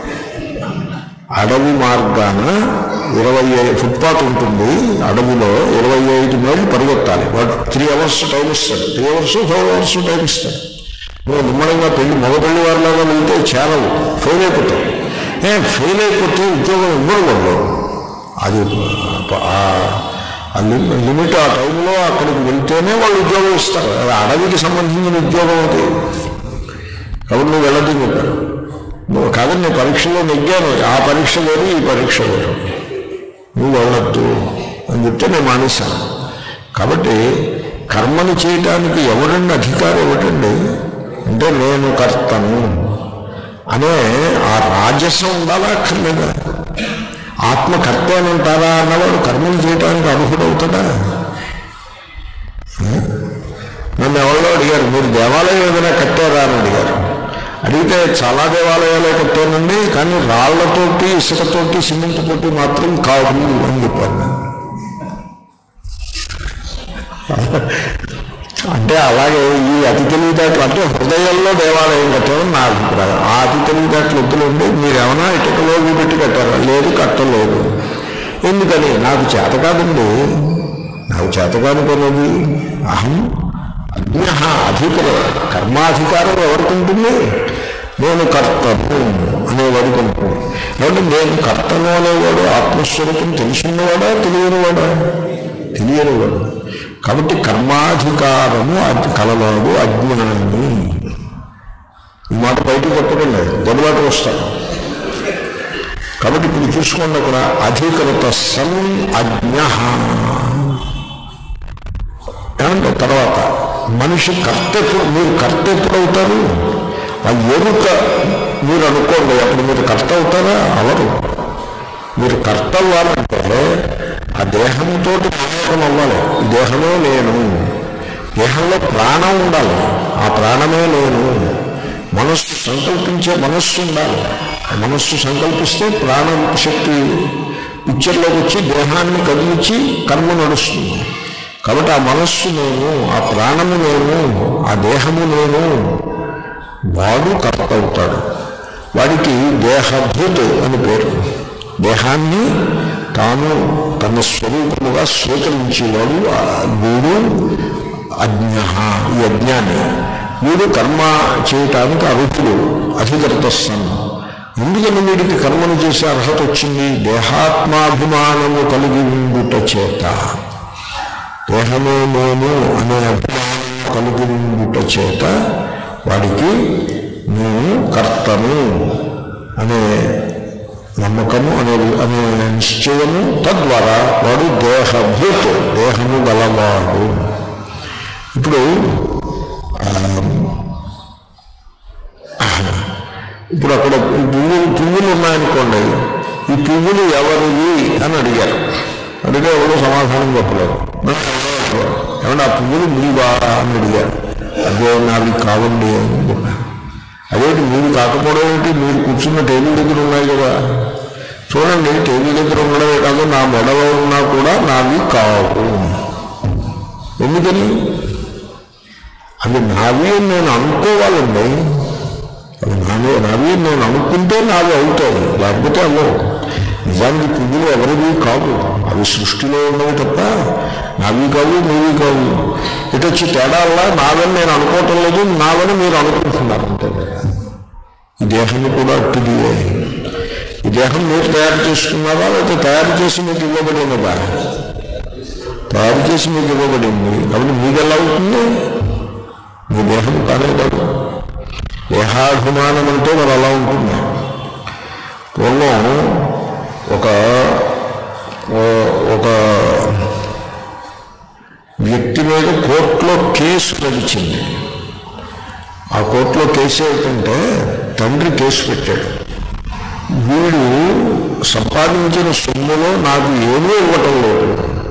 అడవి మార్గాన ఇరవై ఐదు ఫుట్పాత్ ఉంటుంది అడవిలో ఇరవై ఐదు మైళ్ళు పరిగెత్తాలి వాడు త్రీ అవర్స్ టైం ఇస్తాడు three hours five hours time ఇస్తాడు నువ్వు నిమ్మడంగా పెళ్లి మగ పెళ్లి వారిలాగా వెళ్తే చేరవు ఫెయిల్ అయిపోతావు ఏ ఫెయిల్ అయిపోతే ఉద్యోగం ఇవ్వరు వాళ్ళు అది ఆ- ఆ లిమి- లిమిట్ ఆ టైంలో అక్కడికి వెళ్తేనే వాళ్ళు ఉద్యోగం ఇస్తారు అది అడవికి సంబంధించిన ఉద్యోగం అది కాబట్టి నువ్వు వెళ్ళదు చెప్పారు నువ్వు కాదని నేను పరీక్షలో నెగ్గాను ఆ పరీక్ష వేరు ఈ పరీక్ష వేరు నువ్వు వెళ్ళొద్దు అని చెప్తే నేను మానేశాను కాబట్టి కర్మని చేయటానికి ఎవరండి అధికారం ఏమిటండి అంటే నేను కర్తను అనే ఆ రాజసం ఉండాలా అక్కర్లేదా ఆత్మకర్త అని ఉంటారా అన్నవాడు కర్మలు చేయడానికి అర్హుడవుతాడా నన్ను ఎవరో అడిగారు మీరు దేవాలయం ఏదైనా కట్టారా అని అడిగారు అడిగితే చాలా దేవాలయాలే కట్టానండి కానీ రాళ్లతోటి ఇసుకతోటి సిమెంట్ తోటి మాత్రం కాదు అని చెప్పాను నేను అంటే అలాగే ఈ అతి తెలివితేటలు అంటే హృదయంలో దేవాలయం కట్టామని నా అభిప్రాయం ఆ అతి తెలివితేటలు వద్దులండి మీరు ఏమైనా ఇటుకలో పెట్టి కట్టారా లేదు కట్టలేదు ఎందుకని నాకు చేత కాదండి నాకు చేత కాదు పనేది అహం అజ్ఞ అధికర కర్మాధికారం ఎవరికి ఉంటుంది నేను కర్తను అనేవాడికి ఉంటుంది కాబట్టి నేను కర్తను అనేవాడు ఆత్మస్వరూపం తెలుసున్నవాడా తెలియనివాడా తెలియనివాడు కాబట్టి కర్మాధికారము అది కలవాడు అజ్ఞాని ఈ మాట బయటకు చెప్పకండి దొరబాటు వస్తాడు కాబట్టి ఇప్పుడు చూసుకోండి అక్కడ అధికృత సన్ అజ్ఞ ఏమంటే తర్వాత మనిషి కర్త ఎప్పుడు మీరు కర్త ఎప్పుడు అవుతారు ఆ ఎరుక మీరు అనుకోండి అప్పుడు మీరు కర్త అవుతారా అవరు మీరు కర్త అవ్వాలంటే ఆ దేహంతో మమేకం అవ్వాలి ఈ దేహమే నేను దేహంలో ప్రాణం ఉండాలి ఆ ప్రాణమే నేను మనస్సు సంకల్పించే మనస్సు ఉండాలి ఆ మనస్సు సంకల్పిస్తే ప్రాణ శక్తి పిక్చర్లోకి వచ్చి దేహాన్ని కదిలించి కర్మ నడుస్తుంది కాబట్టి ఆ మనస్సు నేను ఆ ప్రాణము నేను ఆ దేహము నేను వాడు కర్త అవుతాడు వాడికి దేహభూత్ అని పేరు దేహాన్ని తాను తన స్వరూపముగా స్వీకరించేవాడు ఆ వీడు అజ్ఞ ఈ అజ్ఞాని వీడు కర్మ చేయటానికి అర్హుడు అధికృత సన్ ఎందుకని వీడికి కర్మను చేసే అర్హత వచ్చింది దేహాత్మాభిమానము కలిగి ఉండుట చేత దేహమే నేను అనే అభిమానం కలిగి ఉండుట చేత వాడికి నేను కర్తను అనే నమ్మకము అనే అనే నిశ్చయము తద్వారా వాడు దేహభూత్ దేహము గలవాడు ఇప్పుడు ఆ, ఇప్పుడు అక్కడ ఈ పువ్వులు పువ్వులు ఉన్నాయనుకోండి ఈ పువ్వులు ఎవరివి అని అడిగారు అడిగితే ఎవరో సమాధానం చెప్పలేదు ఏమన్నా ఆ పువ్వులు మీవా అని అడిగారు అదే నావి కావండి అని చెప్పాను అదేంటి మీరు కాకపోవడం ఏంటి మీరు కూర్చున్న టేబుల్ దగ్గర ఉన్నాయి కదా చూడండి టేబుల్ దగ్గర ఉండడమే కాదు నా మెడలో ఉన్నా కూడా నావి కావు ఎందుకని అవి నావి అని నేను అనుకోవాలండి అవి నావే నావి అని నేను అనుకుంటే నావి అవుతాయి లేకపోతే అవ్వవు నిజానికి పువ్వులు ఎవరివి కావు అవి సృష్టిలో ఉన్నవి తప్ప నావి కావు నీవి కావు ఇటు వచ్చి తేడాల్లా నావని నేను అనుకోవటం లేదు నావని మీరు అనుకుంటున్నారు అంతే కదా ఈ దేహాన్ని కూడా అట్టిదియే ఈ దేహం మీరు తయారు చేసుకున్నారా లేకపోతే తయారు చేసి మీకు ఇవ్వబడినదా తయారు చేసి మీకు ఇవ్వబడింది కాబట్టి మీకు ఎలా అవుతుంది మీ దేహం కానే కాదు దేహాభిమానం అంటే మరి అలా ఉంటుంది పూర్వం ఒక ఓ- ఒక వ్యక్తి మీద కోర్టులో కేసు నడిచింది ఆ కోర్టులో కేసు ఏంటంటే తండ్రి కేసు పెట్టాడు వీడు సంపాదించిన సొమ్ములో నాకు ఏమీ ఇవ్వటం లేదు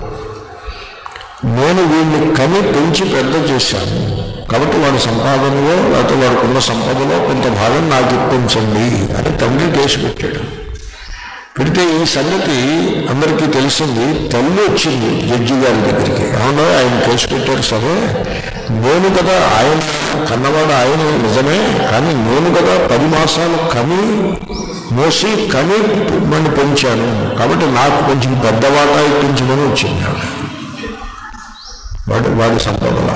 నేను వీడిని కని పెంచి పెద్ద చేశాను కాబట్టి వాడి సంపాదనలో లేకపోతే వాడికి ఉన్న సంపదలో కొంత భాగం నాకు ఇప్పించండి అని తండ్రి కేసు పెట్టాడు పెడితే ఈ సంగతి అందరికీ తెలిసింది తల్లి వచ్చింది జడ్జి గారి దగ్గరికి అవునా ఆయన కేసు పెట్టారు సరే నేను కదా ఆయన కన్నవాడు ఆయన నిజమే కానీ నేను కదా పది మాసాలు కని మోసి కని మని పెంచాను కాబట్టి నాకు కొంచెం పెద్ద వాటా ఇప్పించమని వచ్చింది ఆవిడ వాడి వాడి సంపదల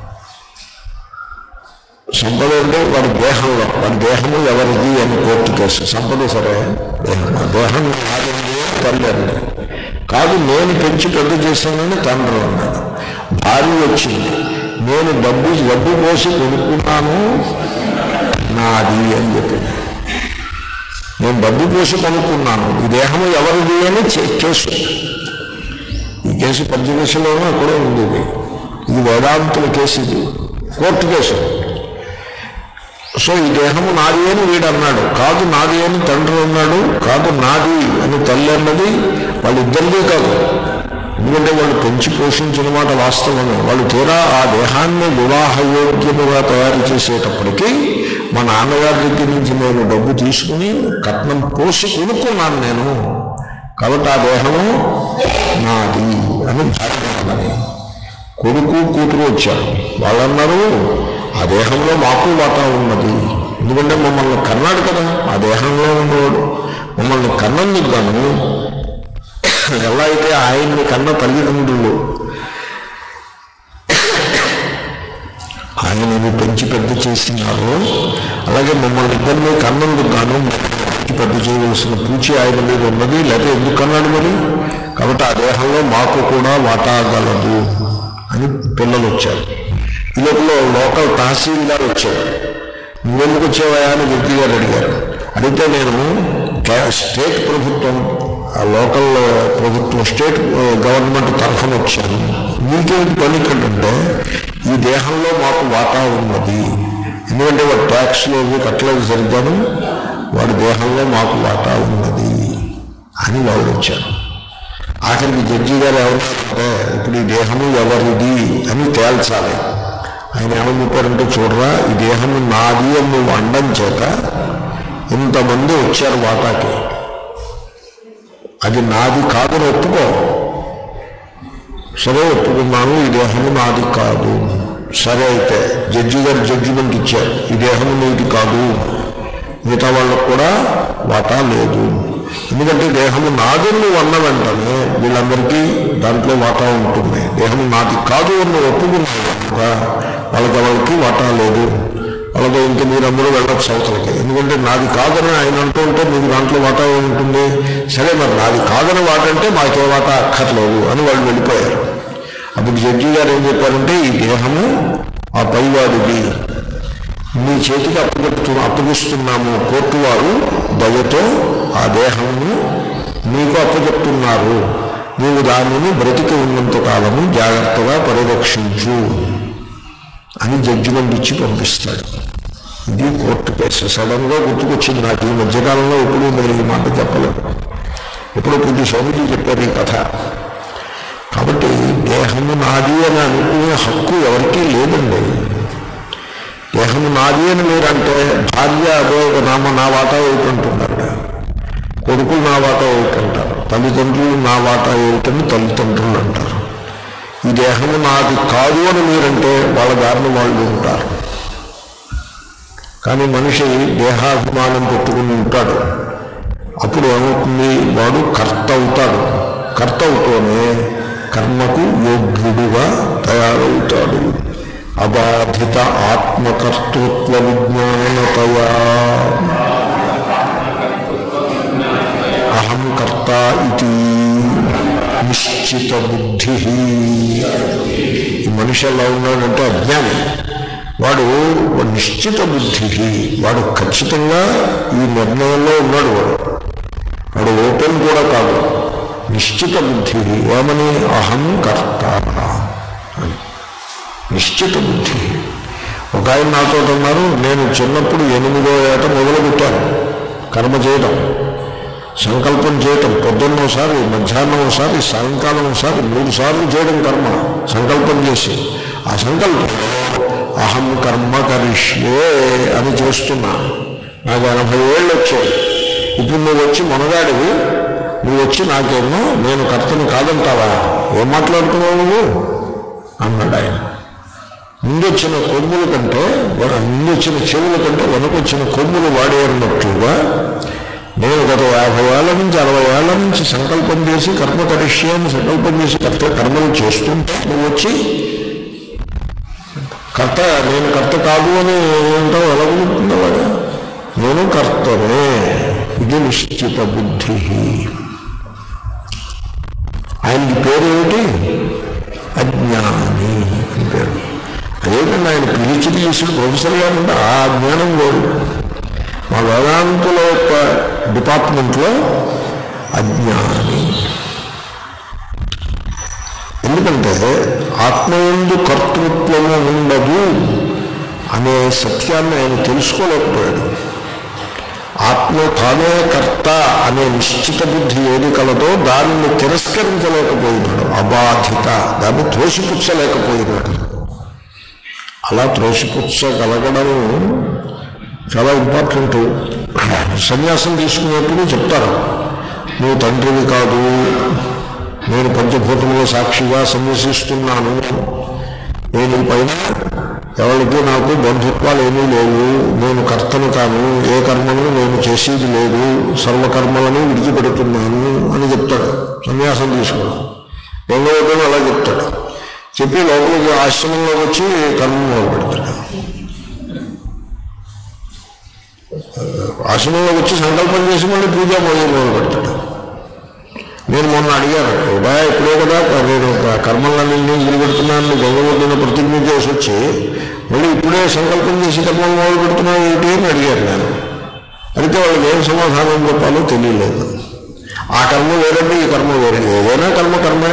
సంపద అంటే వాడి దేహంలో వాడి దేహము ఎవరిది అని కోర్టు కేసు సంపద సరే దేహం ఆ దేహం నాదండి తల్లి అండి కాదు నేను పెంచి పెద్ద చేశానని తండ్రి అన్నాడు భార్య వచ్చింది నేను డబ్బు డబ్బు పోసి కొనుక్కున్నాను నాది అని చెప్పింది నేను డబ్బు పోసి కొనుక్కున్నాను ఈ దేహము ఎవరిది అని చే- కేసు ఈ కేసు పంచదశలోనూ అక్కడే ఉంది ఇది ఇది వేదాంతుల కేసు ఇది కోర్టు కేసు సో ఈ దేహము నాది అని వీడు అన్నాడు కాదు నాది అని తండ్రి అన్నాడు కాదు నాది అని తల్లి అన్నది వాళ్ళిద్దరిదే కాదు ఎందుకంటే వాళ్ళు పెంచి పోషించిన మాట వాస్తవమే వాళ్ళు తీరా ఆ దేహాన్ని వివాహయోగ్యముగా తయారు చేసేటప్పటికీ మా నాన్నగారి దగ్గర నుంచి నేను డబ్బు తీసుకుని కట్నం పోసి కొనుక్కున్నాను నేను కాబట్టి ఆ దేహము నాది అని భార్య అన్నది కొడుకు కూతురు వచ్చారు వాళ్ళన్నారు ఆ దేహంలో మాకు వాటా ఉన్నది ఎందుకంటే మమ్మల్ని కన్నాడు కదా ఆ దేహంలో ఉన్నవాడు మమ్మల్ని కన్నందుకు గాను ఎలా అయితే ఆయన్ని కన్న తల్లిదండ్రులు ఆయనని పెంచి పెద్ద చేసినారో అలాగే మమ్మల్ని ఇద్దరిని కన్నందుకు గాను పెంచి పెద్ద చేయవలసిన పూచి ఆయన మీద ఉన్నది లేకపోతే ఎందుకు కన్నాడు మరి కాబట్టి ఆ దేహంలో మాకు కూడా వాటా గలదు అని పిల్లలు వచ్చారు ఈ లోపల లోకల్ తహసీల్దార్ వచ్చాడు నువ్వెందుకు వచ్చావా అని వ్యక్తి గారు అడిగారు అడిగితే నేను కే- స్టేట్ ప్రభుత్వం ఆ లోకల్ ప్రభుత్వం స్టేట్ గవర్నమెంట్ తరఫున వచ్చాను మీకేంటి పని ఇక్కడంటే ఈ దేహంలో మాకు వాటా ఉన్నది ఎందుకంటే వాడు ట్యాక్స్లో ఇవి కట్టలేదు సరిగ్గాను వాడి దేహంలో మాకు వాటా ఉన్నది అని వాళ్ళు వచ్చారు ఆఖరికి జడ్జి గారు ఏమన్నారంటే ఇప్పుడు ఈ దేహము ఎవరిది అని తేల్చాలి ఆయన ఏమని చెప్పారంటే చూడరా ఈ దేహము నాది అని నువ్వు అండం చేత ఇంతమంది వచ్చారు వాటాకి అది నాది కాదని ఒప్పుకో సరే ఒప్పుకున్నాను ఈ దేహము నాది కాదు సరే అయితే జడ్జి గారు జడ్జిమెంట్ ఇచ్చారు ఈ దేహము నీది కాదు మిగతా వాళ్ళకు కూడా వాటా లేదు ఎందుకంటే దేహము నాది నువ్వు అన్న వెంటనే వీళ్ళందరికీ దాంట్లో వాటా ఉంటుంది దేహము నాది కాదు అని నువ్వు ఒప్పుకున్నావు కనుక వాళ్ళకి వాళ్ళకి వాటా లేదు వాళ్ళతో ఇంక మీరందరూ వెళ్ళొచ్చు అవతలకి ఎందుకంటే నాది కాదని ఆయన అంటూ ఉంటే మీకు దాంట్లో వాటా ఉంటుంది సరే మరి నాది కాదని వాటంటే మాకే వాటా అక్కర్లేదు అని వాళ్ళు వెళ్ళిపోయారు అప్పుడు జడ్జి గారు ఏం చెప్పారంటే ఈ దేహము ఆ పైవాడిది మీ చేతికి అప్పగెప్తు అప్పగిస్తున్నాము కోర్టు వారు దయతో ఆ దేహమును మీకు అప్పగెప్తున్నారు నీవు దానిని బ్రతికి ఉన్నంత కాలము జాగ్రత్తగా పరిరక్షించు అని జడ్జిమెంట్ ఇచ్చి పంపిస్తాడు ఇది కోర్టు కేసు సడన్గా గుర్తుకొచ్చింది నాకు ఈ మధ్యకాలంలో ఎప్పుడూ నేను ఈ మాట చెప్పలేదు ఎప్పుడో కొద్ది స్వామిజీ చెప్పారు ఈ కథ కాబట్టి దేహము నాది అని అనుకునే హక్కు ఎవరికీ లేదండి దేహము నాది అని మీరంటే భార్య అదో ఒక నామ నా వాటా ఏమిటంటున్నారు కొడుకులు నా వాటా ఏమిటంటారు తల్లిదండ్రులు నా వాటా ఏమిటని తల్లిదండ్రులు అంటారు ఈ దేహము నాది కాదు అని మీరంటే వాళ్ళ దారిని వాళ్ళు ఉంటారు కానీ మనిషి దేహాభిమానం పెట్టుకుని ఉంటాడు అప్పుడు ఏమవుతుంది వాడు కర్త అవుతాడు కర్త అవుతూనే కర్మకు యోగ్యుడుగా తయారవుతాడు అబాధిత ఆత్మకర్తృత్వ విజ్ఞానతయా అహం కర్త ఇది నిశ్చిత బుద్ధి ఈ మనిషి ఎలా ఉన్నాడంటే అజ్ఞాని వాడు వాడు నిశ్చిత బుద్ధి వాడు ఖచ్చితంగా ఈ నిర్ణయంలో ఉన్నాడు వాడు వాడు ఓపెన్ కూడా కాదు నిశ్చిత బుద్ధి ఏమని అహం కర్త అని నిశ్చిత బుద్ధి ఒక ఆయన నాతో అన్నారు నేను చిన్నప్పుడు ఎనిమిదో ఏట మొదలుపెట్టాను కర్మ చేయడం సంకల్పం చేయటం పొద్దున్న ఒకసారి మధ్యాహ్నం ఒకసారి సాయంకాలం ఒకసారి మూడు సార్లు చేయడం కర్మ సంకల్పం చేసి ఆ సంకల్పంలో అహం కర్మ కరిష్యే అని చేస్తున్నా నాకు ఎనభై ఏళ్ళు వచ్చాయి ఇప్పుడు నువ్వు వచ్చి మనగాడివి నువ్వు వచ్చి నాకేమో నేను కర్తని కాదంటావా ఏం మాట్లాడుతున్నావు నువ్వు అన్నాడు ఆయన ముందొచ్చిన కొమ్ముల కంటే ముందొచ్చిన చెవుల కంటే వెనకొచ్చిన కొమ్ములు వాడేరున్నట్లుగా నేను గత యాభై ఏళ్ల నుంచి అరవై ఏళ్ల నుంచి సంకల్పం చేసి కర్మ కరిష్యాన్ని సంకల్పం చేసి కర్త కర్మలు చేస్తుంటే నువ్వు వచ్చి కర్త నేను కర్త కాదు అని ఏంటో ఎలా కుదురుతుంది అలాగా నేను కర్తనే ఇది నిశ్చిత బుద్ధి ఆయనకి పేరు ఏమిటి అజ్ఞాని అని పేరు అదేంటండి ఆయన పిహెచ్డి చేసిన ప్రొఫెసర్ గారు ఆ జ్ఞానం వేరు మా వేదాంతుల యొక్క డిపార్ట్మెంట్లో అజ్ఞాని ఎందుకంటే ఆత్మయందు కర్తృత్వము ఉండదు అనే సత్యాన్ని ఆయన తెలుసుకోలేకపోయాడు ఆత్మ తానే కర్త అనే నిశ్చిత బుద్ధి ఏది కలదో దానిని తిరస్కరించలేకపోయినాడు అబాధిత దాన్ని త్రోసిపుచ్చలేకపోయినాడు అలా త్రోసిపుచ్చగలగడము చాలా ఇంపార్టెంట్ సన్యాసం తీసుకునేప్పుడు చెప్తారు నువ్వు తండ్రివి కాదు నేను పంచభూతముల సాక్షిగా సన్యసిస్తున్నాను నేను ఈ పైన ఎవరికి నాకు బంధుత్వాలు ఏమీ లేవు నేను కర్తను కాను ఏ కర్మను నేను చేసేది లేదు సర్వకర్మలను విడిచిపెడుతున్నాను అని చెప్తాడు సన్యాసం తీసుకోవడం బెంగళూరులో అలా చెప్తాడు చెప్పి లోపలికి ఆశ్రమంలోకి వచ్చి కర్మ మొదలు పెడతాడు ఆశ్రమంలోకి వచ్చి సంకల్పం చేసి మళ్ళీ పూజ మొదలు మొదలు పెడతాడు నేను మొన్న అడిగాను ఉడా ఇప్పుడే కదా నేను కర్మలన్నీ నిలబెడుతున్నాను గౌరవమైన ప్రతిజ్ఞ చేసి వచ్చి మళ్ళీ ఇప్పుడే సంకల్పం చేసి కర్మలు మొదలు పెడుతున్నావు ఏంటి అని అడిగాను నేను అడిగితే వాళ్ళకి ఏం సమాధానం చెప్పాలో తెలియలేదు ఆ కర్మ వేరండి ఈ కర్మ వేరే ఏదైనా కర్మ కర్మే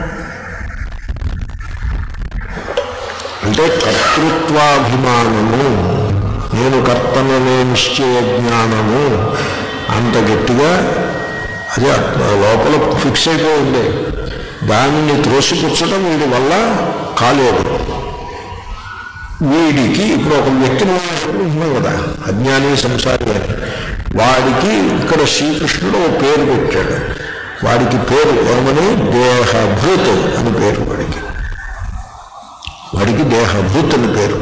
అంటే కర్తృత్వాభిమానము నేను కర్తననే నిశ్చయ జ్ఞానము అంత గట్టిగా అది లోపల ఫిక్స్ అయిపోయింది దానిని త్రోసిపుచ్చడం వీడి వల్ల కాలేదు వీడికి ఇప్పుడు ఒక వ్యక్తిని ఉన్నాం కదా అజ్ఞాని సంసారి అని వాడికి ఇక్కడ శ్రీకృష్ణుడు ఒక పేరు పెట్టాడు వాడికి పేరు ఏమని దేహభూత్ అని పేరు వాడికి వాడికి దేహభూత్ అని పేరు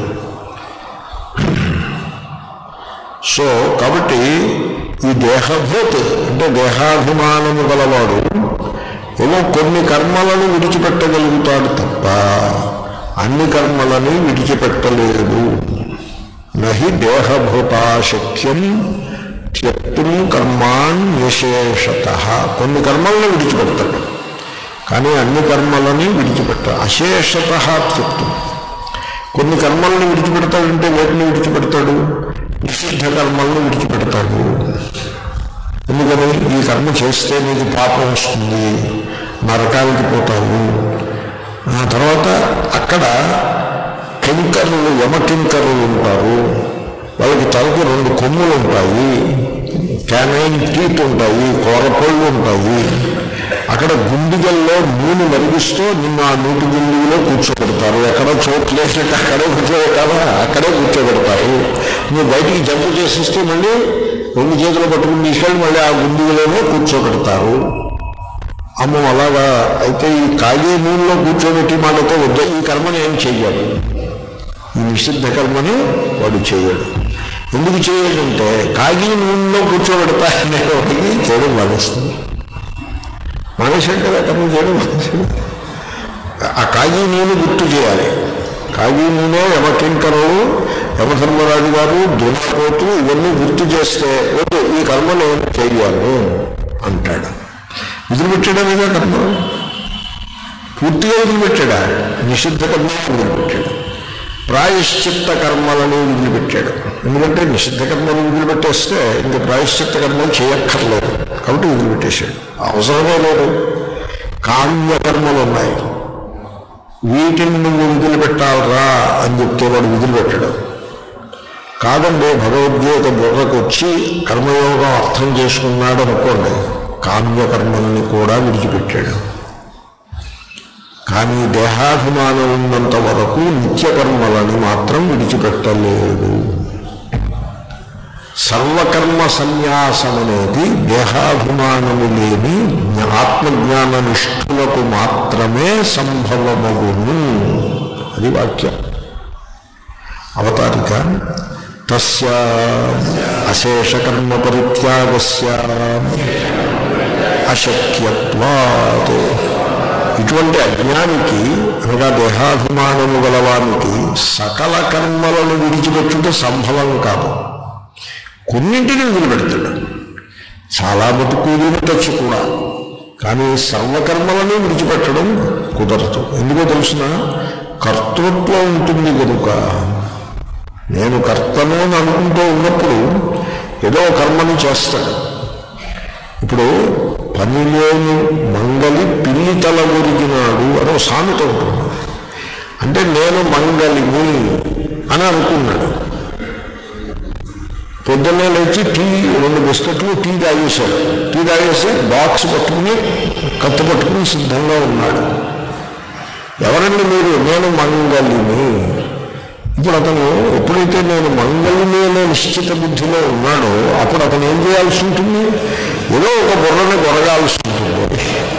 సో కాబట్టి ఈ దేహభూత్ అంటే దేహాభిమానము గలవాడు ఏమో కొన్ని కర్మలను విడిచిపెట్టగలుగుతాడు తప్ప అన్ని కర్మలని విడిచిపెట్టలేదు నహి దేహభూతాశక్యం త్యక్తుం కర్మాణ్యశేషత కొన్ని కర్మలను విడిచిపెడతాడు కానీ అన్ని కర్మలని విడిచిపెట్ట అశేషత త్యక్తం కొన్ని కర్మలను విడిచిపెడతాడంటే వేటిని విడిచిపెడతాడు నిషిద్ధ కర్మలను విడిచిపెడతాడు ఎందుకని ఈ కర్మ చేస్తే నీకు పాపం వస్తుంది నరకానికి పోతావు ఆ తర్వాత అక్కడ కింకరులు యమకింకరులు ఉంటారు వాళ్ళకి తలకి రెండు కొమ్ములు ఉంటాయి క్యానైన్ టీత్ ఉంటాయి కూరపళ్ళు ఉంటాయి అక్కడ గుండిగల్లో నూనె మరిగిస్తూ నిన్న ఆ నూటి గుండిలో కూర్చోబెడతారు ఎక్కడ చోటు లేసినట్టు అక్కడే కూర్చోబెట్టాలా అక్కడే కూర్చోబెడతారు నువ్వు బయటికి జంపు చేసిస్తే మళ్ళీ రెండు చేతులు పట్టుకుని తీసుకెళ్ళి మళ్ళీ ఆ గుండిగలోనే కూర్చోబెడతారు అమ్మ అలాగా అయితే ఈ కాగే నూనెలో కూర్చోబెట్టి మాటతో వద్ద ఈ కర్మని ఏం చెయ్యాలి ఈ నిషిద్ధ కర్మని వాడు చేయడు ఎందుకు చేయడంటే కాగి నూనెలో కూర్చోబెడతాయనే వాడికి చేయడం మానేస్తుంది మానేశాడు కదా కర్మ చేయడం మానేశాడు ఆ కాగి నూనె గుర్తు చేయాలి కాగి నూనె యమకింకరులు యమధర్మరాజు గారు దున్నపోతూ ఇవన్నీ గుర్తు చేస్తే వద్దు ఈ కర్మ నేను చెయ్యాను అంటాడు వదిలిపెట్టాడనేగా కర్మ పూర్తిగా వదిలిపెట్టాడా నిషిద్ధ కర్మ వదిలిపెట్టాడు ప్రాయశ్చిత్త కర్మలను వదిలిపెట్టాడు ఎందుకంటే నిషిద్ధ కర్మలు వదిలిపెట్టేస్తే ఇంక ప్రాయశ్చిత్త కర్మలు చేయక్కర్లేదు కాబట్టి వదిలిపెట్టేశాడు అవసరమే లేదు కామ్య కర్మలు ఉన్నాయి వీటిని నువ్వు వదిలిపెట్టాలరా అని చెప్తే వాడు వదిలిపెట్టాడు కాదండి భగవద్గీత బుర్రకు వచ్చి కర్మయోగం అర్థం చేసుకున్నాడు అనుకోండి కామ్యకర్మల్ని కూడా విడిచిపెట్టాడు కానీ దేహాభిమానం ఉన్నంత వరకు నిత్యకర్మలని మాత్రం విడిచిపెట్టలేడు సర్వకర్మ సన్యాసం అనేది దేహాభిమానము లేని ఆత్మజ్ఞాన నిష్ఠులకు మాత్రమే సంభవమగును అది వాక్యం అవతారిక తస్య అశేషకర్మ పరిత్యాగస్య అశక్యత్వాత్ ఇటువంటి అజ్ఞానికి అనగా దేహాభిమానము గలవానికి సకల కర్మలను విడిచిపెట్టుట సంభవం కాదు కొన్నింటిని వదిలిపెడతాడు చాలా మటుకు వదిలిపెట్టచ్చు కూడా కానీ సర్వకర్మలను విడిచిపెట్టడం కుదరదు ఎందుకో తెలుసిన కర్తృత్వం ఉంటుంది కనుక నేను కర్తను అని అనుకుంటూ ఉన్నప్పుడు ఏదో కర్మని చేస్తాడు ఇప్పుడు పనిలోని మంగలి పిల్లి తల ఒరిగినాడు అని సామెత ఉంటుంది అంటే నేను మంగలిని అని అనుకున్నాడు పొద్దున్నే లేచి టీ రెండు బిస్కెట్లు టీ తాగేశాడు టీ తాగేసి బాక్స్ పట్టుకుని కత్తి పట్టుకుని సిద్ధంగా ఉన్నాడు ఎవరండి మీరు నేను మంగళిని ఇప్పుడు అతను ఎప్పుడైతే నేను మంగళిని అనే నిశ్చిత బుద్ధిలో ఉన్నాడో అప్పుడు అతను ఏం చేయాల్సి ఉంటుంది ఏదో ఒక బుర్రని కొరగాల్సి ఉంటుంది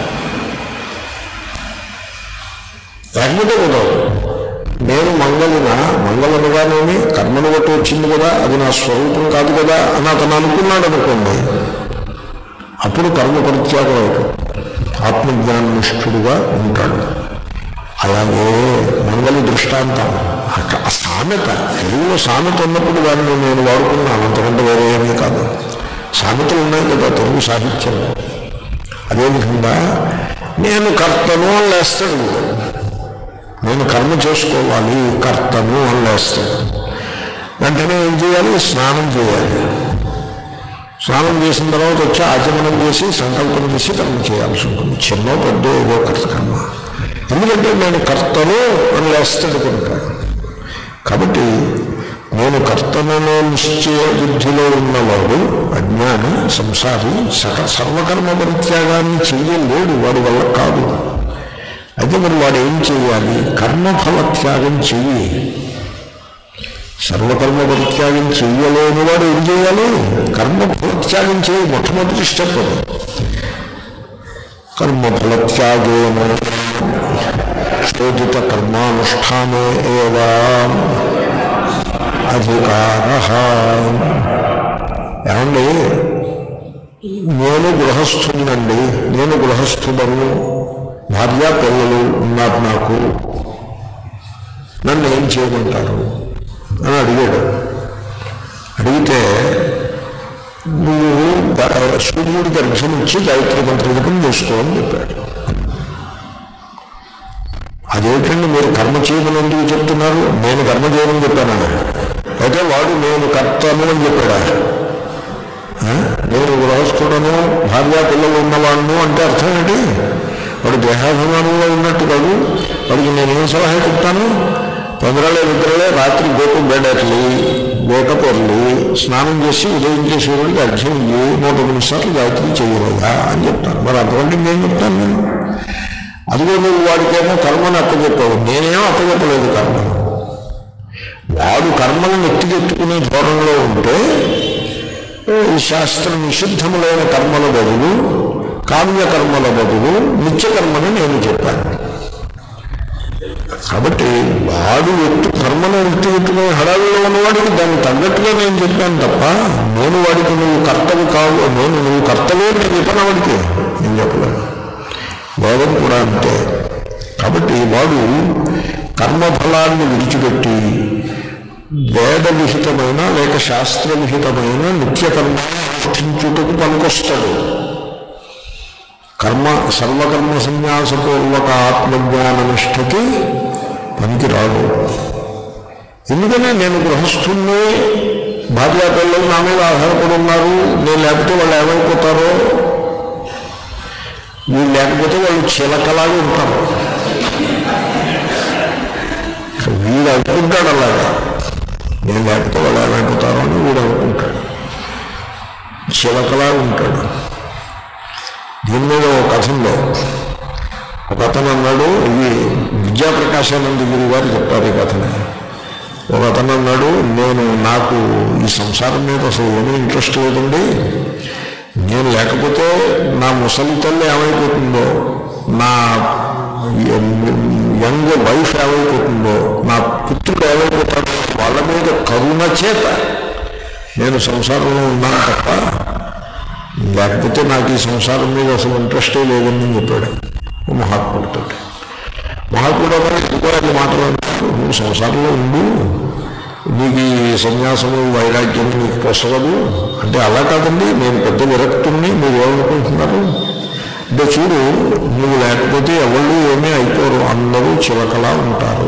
లేకపోతే కుదరదు నేను మంగళన మంగళనుగానేమి కర్మను బట్టి వచ్చింది కదా అది నా స్వరూపం కాదు కదా అని అతను అనుకున్నాడు అనుకోండి అప్పుడు కర్మ పరిత్యాగం అయిపోతుంది ఆత్మజ్ఞాననిష్ఠుడుగా ఉంటాడు అలాగే మంగళ దృష్టాంతం అక్క- ఆ సామెత తెలుగులో సామెత ఉన్నప్పుడు దాన్ని నేను వాడుకున్నాను అంతకంటే వేరే ఏమీ కాదు సామెతలు ఉన్నాయి కదా తెలుగు సాహిత్యంలో అదేవిధంగా నేను కర్తను అని లేస్తాడు వీడు. నేను కర్మ చేసుకోవాలి కర్తను అని లేస్తాడు వెంటనే ఏం చేయాలి స్నానం చేయాలి స్నానం చేసిన తర్వాత వచ్చి ఆచమనం చేసి సంకల్పం చేసి కర్మ చేయాల్సి ఉంటుంది చిన్న పెద్ద ఏదో కర్త కర్మ ఎందుకంటే నేను కర్తను అని లేస్తాడు కనుక కాబట్టి నేను కర్తననే నిశ్చయ బుద్ధిలో ఉన్నవాడు అజ్ఞాని సంసారి సక సర్వకర్మ పరిత్యాగాన్ని చెయ్యలేడు వాడి వల్ల కాదు అయితే మరి వాడు ఏం చేయాలి కర్మఫల త్యాగం చెయ్యి సర్వకర్మ పరిత్యాగం చెయ్యలేని వాడు ఏం చేయాలి కర్మ ఫలత్యాగం చేయి మొట్టమొదటి స్టెప్ అది కర్మ ఫలత్యాగేన శోధిత కర్మానుష్ఠానే ఏవా అధికార ఏమండి నేను గృహస్థుడినండి నేను గృహస్థుడను భార్య పిల్లలు ఉన్నారు నాకు నన్ను ఏం చేయమంటారు అని అడిగాడు అడిగితే నువ్వు గా- సూర్యుడికి అర్ఘ్యం ఇచ్చి గాయత్రి మంత్ర జపం చేసుకోవాలని చెప్పాడు అదేంటండి మీరు కర్మ చేయమని ఎందుకు చెప్తున్నారు నేను కర్మ చేయమని చెప్పానా అయితే వాడు నేను కర్తను అని చెప్పాడా ఆ? నేను గృహస్థుడను భార్య పిల్లలు ఉన్నవాడును అంటే అర్థం ఏంటి వాడు దేహాభిమానంలో ఉన్నట్టు కాదు వాడికి నేను ఏం సలహా చెప్తాను తొందరలే నిద్రలే రాత్రి గోపు బెడర్లి గోట పొరలి స్నానం చేసి ఉదయించే సూర్యుడికి అర్ఘ్యం ఇయ్యి నూట ఎనిమిది సార్లు గాయత్రి చేయలేదా అని చెప్తాను మరి అంతకంటే నేను చెప్తాను నేను అదిగో నువ్వు వాడికేమో కర్మను అప్పచెప్పావు నేనేమో అప్పచెప్పలేదు కర్మను వాడు కర్మలను ఎత్తికెత్తుకునే ధోరణిలో ఉంటే ఈ శాస్త్ర నిషిద్ధములైన కర్మల బదులు కామ్య కర్మల బదులు నిత్య కర్మని నేను చెప్పాను కాబట్టి వాడు ఎత్తు కర్మను ఎత్తి ఎత్తుకునే హడావిలో ఉన్నవాడికి దాన్ని తగ్గట్టుగా నేను చెప్పాను తప్ప నేను వాడికి నువ్వు కర్తవి కావు నేను నువ్వు కర్తవే నేను చెప్పాను వాడికి నేను చెప్పలేదు వేదం కూడా అంతే కాబట్టి వాడు కర్మఫలాన్ని విడిచిపెట్టి వేద విహితమైన లేక శాస్త్ర విహితమైన నిత్య కర్మ అనుష్ఠించుటకు పనికొస్తాడు కర్మ సర్వకర్మ సన్యాసపూర్వక ఆత్మజ్ఞాన నిష్ఠకి పనికి రాడు ఎందుకని నేను గృహస్థుల్ని భార్యా పిల్లలు నా మీద ఆధారపడి ఉన్నారు నేను లేకపోతే వాళ్ళు ఏమైపోతారో వీళ్ళు లేకపోతే వాళ్ళు చిలకలాగా ఉంటారు వీడు అనుకుంటాడు అలాగా నేను లేకపోతే వాళ్ళు ఏమైపోతారో అని వీడు అనుకుంటాడు చిలకలా ఉంటాడు దీని మీద ఒక కథ ఉందో ఒక అతను అన్నాడు ఇది విద్యాప్రకాశానంద గురి గారు చెప్పారు ఈ కథని ఒక అతను అన్నాడు నేను నాకు ఈ సంసారం మీద అసలు ఏమీ ఇంట్రెస్ట్ లేదండి నేను లేకపోతే నా ముసలి తల్లి ఏమైపోతుందో నా యంగ్ వైఫ్ ఏమైపోతుందో నా పుత్రుడు ఏమైపోతాడో వాళ్ళ మీద కరుణ చేత నేను సంసారంలో ఉన్నాను తప్ప లేకపోతే నాకు ఈ సంసారం మీద అసలు ఇంట్రెస్టే లేదని చెప్పాడు ఓ మహాత్ముడితో మహాత్ముడు అన్నాడు ఎందుకో అన్ని మాటలు అంటారు నువ్వు సంసారంలో ఉండు నీకు ఈ సన్యాసము వైరాగ్యం నీకు పొసగదు అంటే అలా కాదండి నేను పెద్ద విరక్తుణ్ణి మీరు ఏమనుకుంటున్నారు అంటే చూడు నువ్వు లేకపోతే ఎవళ్ళు ఏమీ అయిపోరు అందరూ చిలకలా ఉంటారు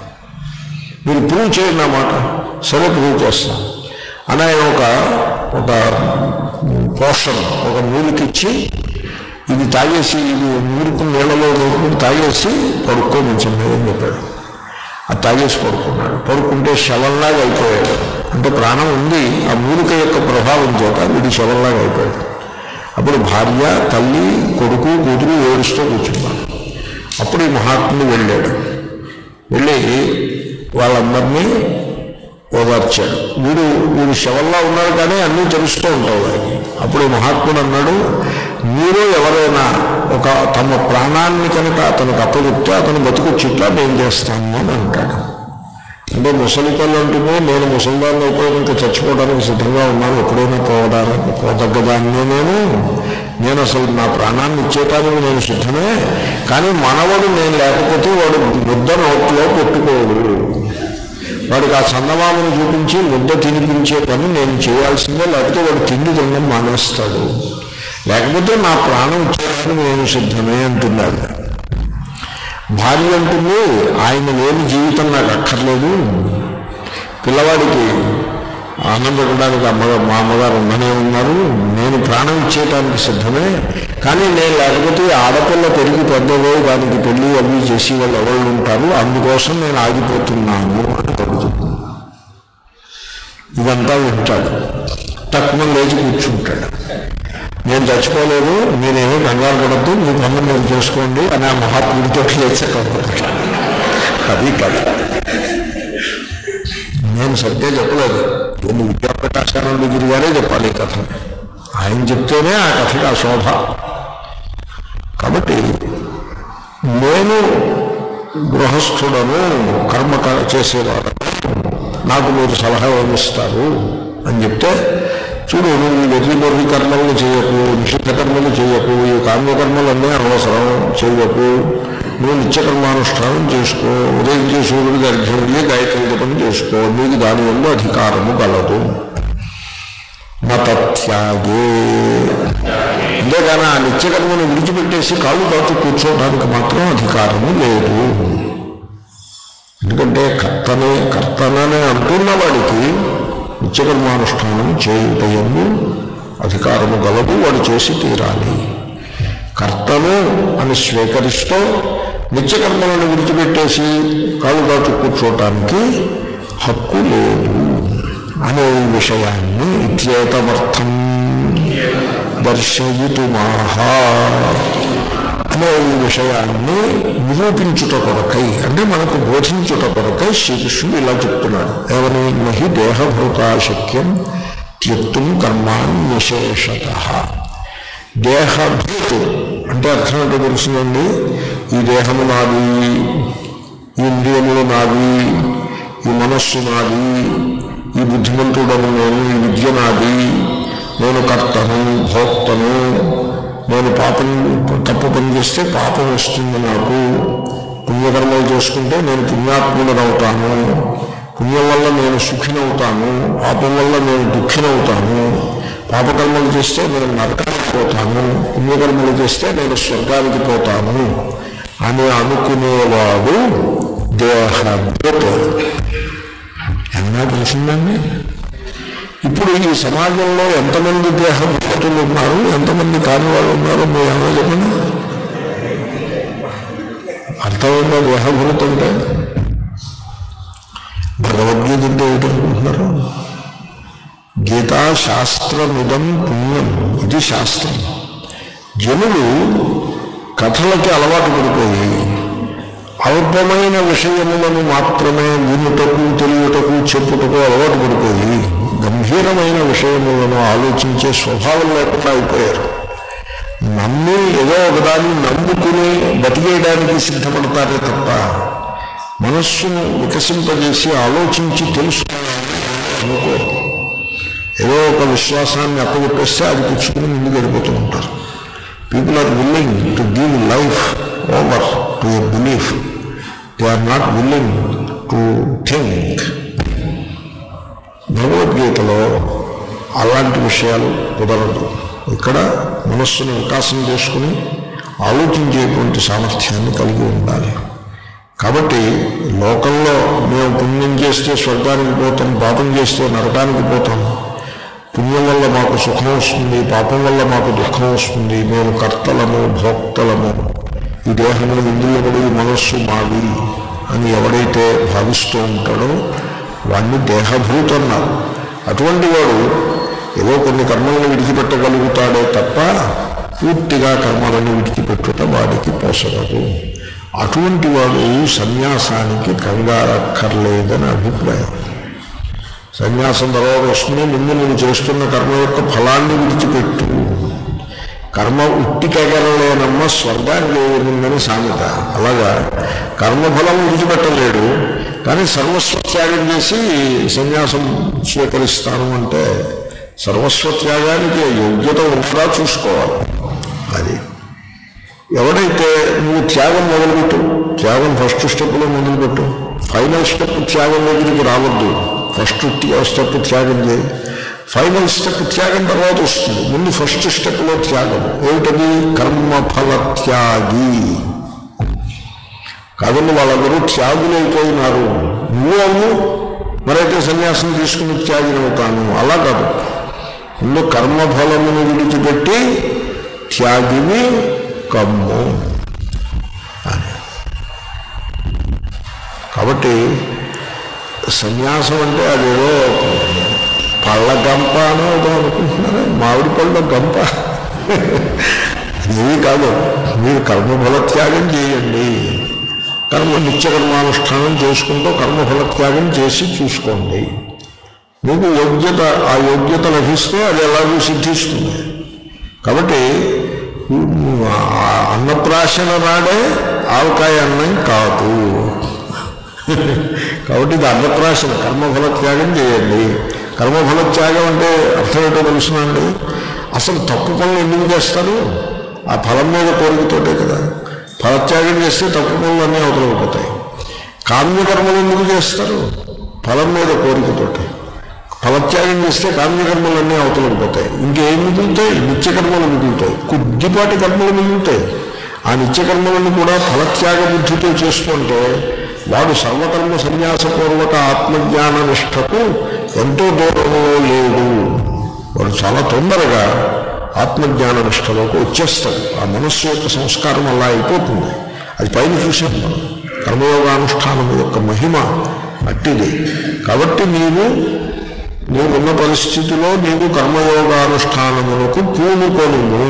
మీరు ప్రూవ్ చేయండి ఆ మాట సరే ప్రూవ్ చేస్తాం అని ఆయన ఒక ఒక పోషన్ ఒక మూలికిచ్చి ఇది తాగేసి ఇది మూరుకు నీళ్ళలో నూరుకుని తాగేసి పడుకో మంచం మీద అని చెప్పాడు అది తాగేసి పడుకున్నాడు పడుకుంటే శవంలాగా అయిపోయాడు అంటే ప్రాణం ఉంది ఆ మూలిక యొక్క ప్రభావం చేత వీడి శవంలాగా అయిపోయాడు అప్పుడు భార్య తల్లి కొడుకు కూతురు ఏడుస్తూ కూర్చున్నాడు అప్పుడు ఈ మహాత్ముడు వెళ్ళాడు వెళ్ళి వాళ్ళందరినీ ఓదార్చాడు వీడు వీడు శవంలా ఉన్నాడు కానీ అన్నీ తెలుస్తూ ఉంటావు వాడికి అప్పుడు ఈ మహాత్ముడు అన్నాడు మీరు ఎవరైనా ఒక తమ ప్రాణాన్ని కనుక అతనికి అప్పచెప్తే అతను బతుకొచ్చిట్లా నేను చేస్తాను అని అంటాడు అంటే ముసలి పళ్ళు అంటూనే నేను ముసలిదాన్ని అయిపోయి ఇంకా చచ్చిపోవడానికి సిద్ధంగా ఉన్నాను ఎప్పుడైనా పోవడానికి పోదగ్గదాన్ని నేను నేను అసలు నా ప్రాణాన్ని ఇచ్చేటానికి నేను సిద్ధమే కానీ మనవడు నేను లేకపోతే వాడు ముద్ద నోట్లో పెట్టుకోడు వాడికి ఆ చందమామను చూపించి ముద్ద తినిపించే పని నేను చేయాల్సిందే లేకపోతే వాడు తిండి తినడం మానేస్తాడు లేకపోతే నా ప్రాణం ఇచ్చేయడానికి నేను సిద్ధమే అంటున్నాడు భార్య అంటుంది ఆయన లేని జీవితం నాకు అక్కర్లేదు పిల్లవాడికి అన్నం పెట్టడానికి అమ్మగారు మా అమ్మగారు ఉండనే ఉన్నారు నేను ప్రాణం ఇచ్చేయటానికి సిద్ధమే కానీ నేను లేకపోతే ఈ ఆడపిల్ల పెరిగి పెద్దవో దానికి పెళ్లి అవి చేసి వాళ్ళు ఎవరు ఉంటారు అందుకోసం నేను ఆగిపోతున్నాను అని కలుగుతుంది ఇదంతా వింటాడు తక్కువ లేచి కూర్చుంటాడు నేను చచ్చిపోలేదు మీరేమీ కంగారు పడద్దు మీ పనులు మీరు చేసుకోండి అని ఆ మహాత్ముడితో లేచకపోతాడు అది కథ నేను సత్యం చెప్పలేదు నేను విద్యాప్రకాశాల డిగ్రీ గారే చెప్పాలి ఈ కథ ఆయన చెప్తేనే ఆ కథకి ఆ శోభ కాబట్టి నేను గృహస్థుడను కర్మ క- చేసేవాడు నాకు మీరు సలహా ఏమిస్తారు అని చెప్తే చూడు నువ్వు వెర్రి బొర్రి కర్మలు చేయకు నిషిద్ధ కర్మలు చేయకు ఈ కామ్యకర్మలన్నీ అనవసరం చేయకు నువ్వు నిత్యకర్మానుష్ఠానం చేసుకో ఉదయించే సూర్యుడికి అర్ఘ్యం వెళ్ళి గాయత్రి జపం చేసుకో నీకు దాని వల్ల అధికారము గలదు మతత్యాగే అంతేగాని ఆ నిత్యకర్మను విడిచిపెట్టేసి కాళ్ళు కాచు కూర్చోవడానికి మాత్రం అధికారము లేదు ఎందుకంటే కర్తనే కర్తననే అంటున్న వాడికి నిత్యకర్మానుష్ఠానం చేయుటయందు అధికారము గలదు వాడు చేసి తీరాలి కర్తను అని స్వీకరిస్తూ నిత్యకర్మలను విడిచిపెట్టేసి కాళ్ళు కాచు కూర్చోటానికి హక్కు లేదు అనే ఈ విషయాన్ని ఇత్యేతమర్థం దర్శయితుమాహా అనే ఈ విషయాన్ని నిరూపించుట కొరకై అంటే మనకు బోధించుట కొరకై శ్రీకృష్ణుడు ఇలా చెప్తున్నాడు ఏమని నహి దేహభూతాశక్యం త్యక్తుం కర్మాన్ని విశేషత దేహభూతు అంటే అర్థం ఏంటో తెలుసునండి ఈ దేహము నాది ఈ ఇంద్రియములు నాది ఈ మనస్సు నాది ఈ బుద్ధిమంతుడను నేను ఈ విద్య నాది నేను కర్తను భోక్తను నేను పాపం తప్పు పని చేస్తే పాపం వస్తుంది నాకు పుణ్యకర్మలు చేసుకుంటే నేను పుణ్యాత్ముడనవుతాను పుణ్యం వల్ల నేను సుఖినవుతాను పాపం వల్ల నేను దుఃఖినవుతాను పాపకర్మలు చేస్తే నేను నరకానికి పోతాను పుణ్యకర్మలు చేస్తే నేను స్వర్గానికి పోతాను అని అనుకునేవాడు దేహభూత ఏమన్నా తెలిసిందండి ఇప్పుడు ఈ సమాజంలో ఎంతమంది దేహభూతులు ఉన్నారు ఎంతమంది కాని వాళ్ళు ఉన్నారు మీరు ఏమన్నా చెప్పండి అర్థమైందా దేహభూత అంటే భగవద్గీత అంటే ఏమిటనుకుంటున్నారు గీతా శాస్త్రమిదం పుణ్యం ఇది శాస్త్రం జనులు కథలకి అలవాటు పడిపోయి అల్పమైన విషయములను మాత్రమే వినుటకు తెలియటకు చెప్పుటకు అలవాటు పడిపోయి గంభీరమైన విషయములను ఆలోచించే స్వభావం లేకుండా అయిపోయారు నమ్మి ఏదో ఒకదాన్ని నమ్ముకుని బతికేయడానికి సిద్ధపడతారే తప్ప మనస్సును వికసింపజేసి ఆలోచించి తెలుసుకోవాలని అనుకోరు ఏదో ఒక విశ్వాసాన్ని అప్పచెప్పేస్తే అది పుచ్చుకుని ముందుకు వెళ్ళిపోతూ ఉంటారు people are willing to give life over to a belief they are not willing to think భగవద్గీతలో అలాంటి విషయాలు కుదరదు ఇక్కడ మనస్సును వికాసం చేసుకుని ఆలోచించేటువంటి సామర్థ్యాన్ని కలిగి ఉండాలి కాబట్టి లోకంలో మేము పుణ్యం చేస్తే స్వర్గానికి పోతాం పాపం చేస్తే నరకానికి పోతాం పుణ్యం వల్ల మాకు సుఖం వస్తుంది పాపం వల్ల మాకు దుఃఖం వస్తుంది మేము కర్తలము భోక్తలము ఈ దేహములు ఇంద్రియములు ఈ మనస్సు మావి అని ఎవడైతే భావిస్తూ ఉంటాడో వాణ్ణి దేహభూత అన్నారు అటువంటి వాడు ఏదో కొన్ని కర్మలను విడిచిపెట్టగలుగుతాడే తప్ప పూర్తిగా కర్మలను విడిచిపెట్టుట వాడికి పోసగదు అటువంటి వాడు సన్యాసానికి కంగారక్కర్లేదని అభిప్రాయం సన్యాసం తర్వాత వస్తుంది ముందు నువ్వు చేస్తున్న కర్మ యొక్క ఫలాన్ని విడిచిపెట్టు కర్మ ఉట్టికెగరలేనమ్మ స్వర్గానికి ఏముందని సామెత అలాగా కర్మఫలం విడిచిపెట్టలేడు కానీ సర్వస్వ త్యాగం చేసి సన్యాసం స్వీకరిస్తాను అంటే సర్వస్వ త్యాగానికి యోగ్యత ఉందా చూసుకోవాలి అది ఎవడైతే నువ్వు త్యాగం మొదలుపెట్టు త్యాగం ఫస్ట్ స్టెప్లో మొదలుపెట్టు ఫైనల్ స్టెప్ త్యాగం దగ్గరికి రావద్దు ఫస్ట్ స్టెప్ త్యాగం చేయి ఫైనల్ స్టెప్ త్యాగం తర్వాత వస్తుంది ముందు ఫస్ట్ స్టెప్లో త్యాగం ఏమిటది కర్మఫల త్యాగి కాదండి వాళ్ళందరూ త్యాగులైపోయినారు నువ్వు అవు మరైతే సన్యాసం తీసుకుని త్యాగినవుతాను అలా కాదు ముందు కర్మఫలమును విడిచిపెట్టి త్యాగిని కమ్ము అని కాబట్టి సన్యాసం అంటే అదేదో పళ్ళ గంప అని ఏదో అనుకుంటున్నారా మామిడి పళ్ళ గంప అదేవి కాదు మీరు కర్మఫల త్యాగం చేయండి కర్మ నిత్యకర్మానుష్ఠానం చేసుకుంటూ కర్మఫల త్యాగం చేసి చూసుకోండి మీకు యోగ్యత ఆ యోగ్యత లభిస్తే అది ఎలాగూ సిద్ధిస్తుంది కాబట్టి ఆ అన్నప్రాశన నాడే ఆవకాయ అన్నం కాదు కాబట్టి ఇది అన్నప్రాశన కర్మఫల త్యాగం చేయండి కర్మఫల త్యాగం అంటే అర్థం ఏంటో తెలుసునండి అసలు తప్పు పనులు ఎందుకు చేస్తారు ఆ ఫలం మీద కోరికతోటే కదా ఫలత్యాగం చేస్తే తప్పు పనులు అన్నీ అవతలైపోతాయి కామ్యకర్మలు ఎందుకు చేస్తారు ఫలం మీద కోరికతోటి ఫలత్యాగం చేస్తే కామ్యకర్మలన్నీ అవతలకపోతాయి ఇంకేం మిగులుతాయి నిత్యకర్మలు మిగులుతాయి కొద్దిపాటి కర్మలు మిగులుతాయి ఆ నిత్యకర్మలను కూడా ఫలత్యాగ బుద్ధితో చేస్తుంటే వాడు సర్వకర్మ సన్యాసపూర్వక ఆత్మజ్ఞాన నిష్టకు ఎంతో దూరంలో లేడు వాడు చాలా తొందరగా ఆత్మజ్ఞాన నిష్టలోకి వచ్చేస్తాడు ఆ మనస్సు యొక్క సంస్కారం అలా అయిపోతుంది అది పైన చూసాం మనం కర్మయోగానుష్ఠానం యొక్క మహిమ అట్టిది కాబట్టి నీవు నీవున్న పరిస్థితిలో నీవు కర్మయోగానుష్ఠానములకు పూనుకొనుము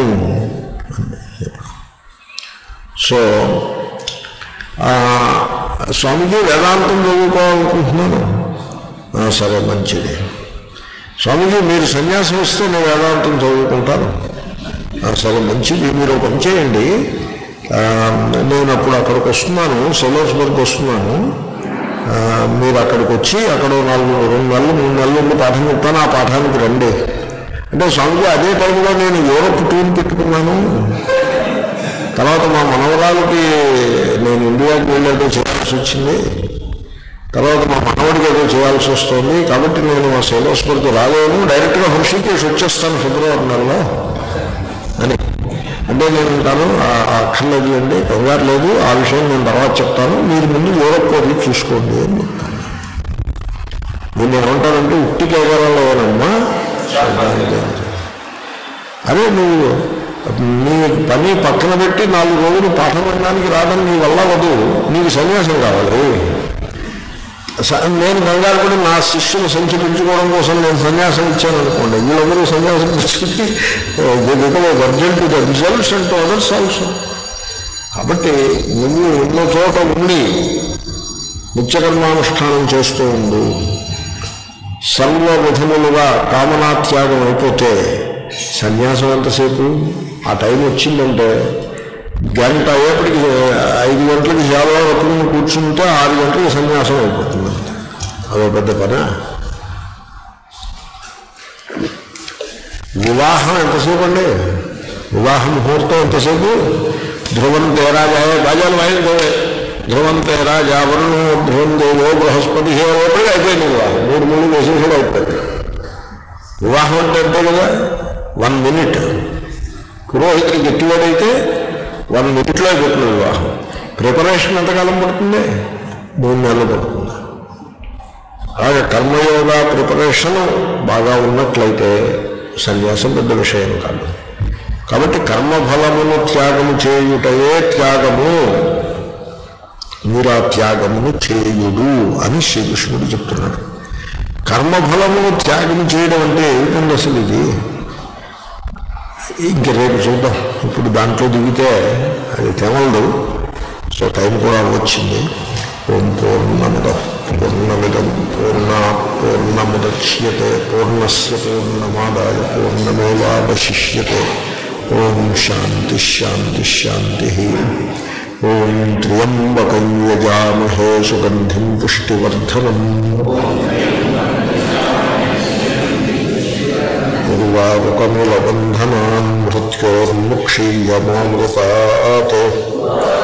సో ఆ, స్వామిజీ వేదాంతం చదువుకోవాలనుకుంటున్నాను ఆ, సరే మంచిది స్వామిజీ మీరు సన్యాసం ఇస్తే నేను వేదాంతం చదువుకుంటాను ఆ, సరే మంచిది మీరు ఒక పని చేయండి ఆ, నేను అప్పుడు అక్కడికి వస్తున్నాను సెలవుస్బర్గ్ వస్తున్నాను ఆ, మీరు అక్కడికి వచ్చి అక్కడ ఓ నాలుగు రెండు నెలలు మూడు నెలలు ఉండి పాఠం చెప్తాను ఆ పాఠానికి రండి అంటే స్వామిజీ అదే టైంలో నేను యూరోప్ టూర్ పెట్టుకున్నాను తర్వాత మా మనవరాలకి నేను ఇండియాకి వెళ్ళేదో చేయాల్సి వచ్చింది తర్వాత మా మనవడికి ఏదో చేయాల్సి వస్తుంది కాబట్టి నేను మా శైలోస్పర్కి రాలేను డైరెక్ట్గా హృషికేష్ వచ్చేస్తాను ఫిబ్రవరి నెలలో అని అంటే నేను అంటాను "ఆ- ఆ అక్కర్లేదు అండి కంగారు లేదు ఆ విషయం నేను తర్వాత చెప్తాను మీరు ముందు యూరోప్ పోయి చూసుకోండి అని చెప్తాను నేను ఏమంటానంటే ఉట్టి కేవలంలోనమ్మా అరే నువ్వు నీ పని పక్కన పెట్టి నాలుగు రోజులు పాఠం వినడానికి రావడం నీ వల్ల వద్దు నీకు సన్యాసం కావాలి స- నేను కంగారు పడి నా శిష్యులు సంఖ్య పెంచుకోవడం కోసం నేను సన్యాసం ఇచ్చాను అనుకోండి వీళ్ళందరూ సన్యాసం తీసుకుని urgent the results and others also కాబట్టి నువ్వు ఉన్న చోట ఉండి నిత్యకర్మానుష్ఠానం చేస్తూ ఉండు సర్వ విధములుగా కామనాత్యాగం అయిపోతే సన్యాసం ఎంతసేపు ఆ టైం వచ్చిందంటే గంట అయ్యేప్పటికి ఐదు గంటలకి సేవలో కట్టుకుని కూర్చుంటే ఆరు గంటలకు సన్యాసం అయిపోతుంది అంతే అదో పెద్ద పని వివాహం ఎంతసేపు అండి వివాహ ముహూర్తం ఎంతసేపు ధ్రువం తేరాజాయ బాజాలు వాయించే ధ్రువం తేరాజా వరుణు ధ్రువం దేవో బృహస్పతి ఓపెన్ అయిపోయింది వివాహం మూడు మూడు వేసేసాడు అయిపోయింది వివాహం అంటే అంతే కదా వన్ మినిట్ పురోహితుడు గట్టివాడైతే వన్ మినిట్లో అయిపోతుంది వివాహం ప్రిపరేషన్ ఎంతకాలం పడుతుంది మూడు నెలలు పడుతుంది అలాగే కర్మయోగ ప్రిపరేషన్ బాగా ఉన్నట్లయితే సన్యాసం పెద్ద విషయం కాదు కాబట్టి కర్మఫలమును త్యాగము చేయుటయే త్యాగము మీరు ఆ త్యాగమును చేయుడు అని శ్రీకృష్ణుడు చెప్తున్నాడు కర్మఫలమును త్యాగం చేయడం అంటే ఏమిటండి అసలు ఇది ఇంక రేపు చూద్దాం ఇప్పుడు దాంట్లో దిగితే అది తెమలదు సో టైం కూడా వచ్చింది ఓం పూర్ణముద పూర్ణమిదం పూర్ణ పూర్ణముద్యతే పూర్ణస్య పూర్ణమాదాయ పూర్ణమేవాశిష్యతే ఓం శాంతి శాంతి శాంతి ఓం త్ర్యంబకం యజామహే సుగంధిం పుష్టివర్ధనం ఉర్వారుకములబంధనాన్ మృత్యోర్ముక్షీయమామృతాత్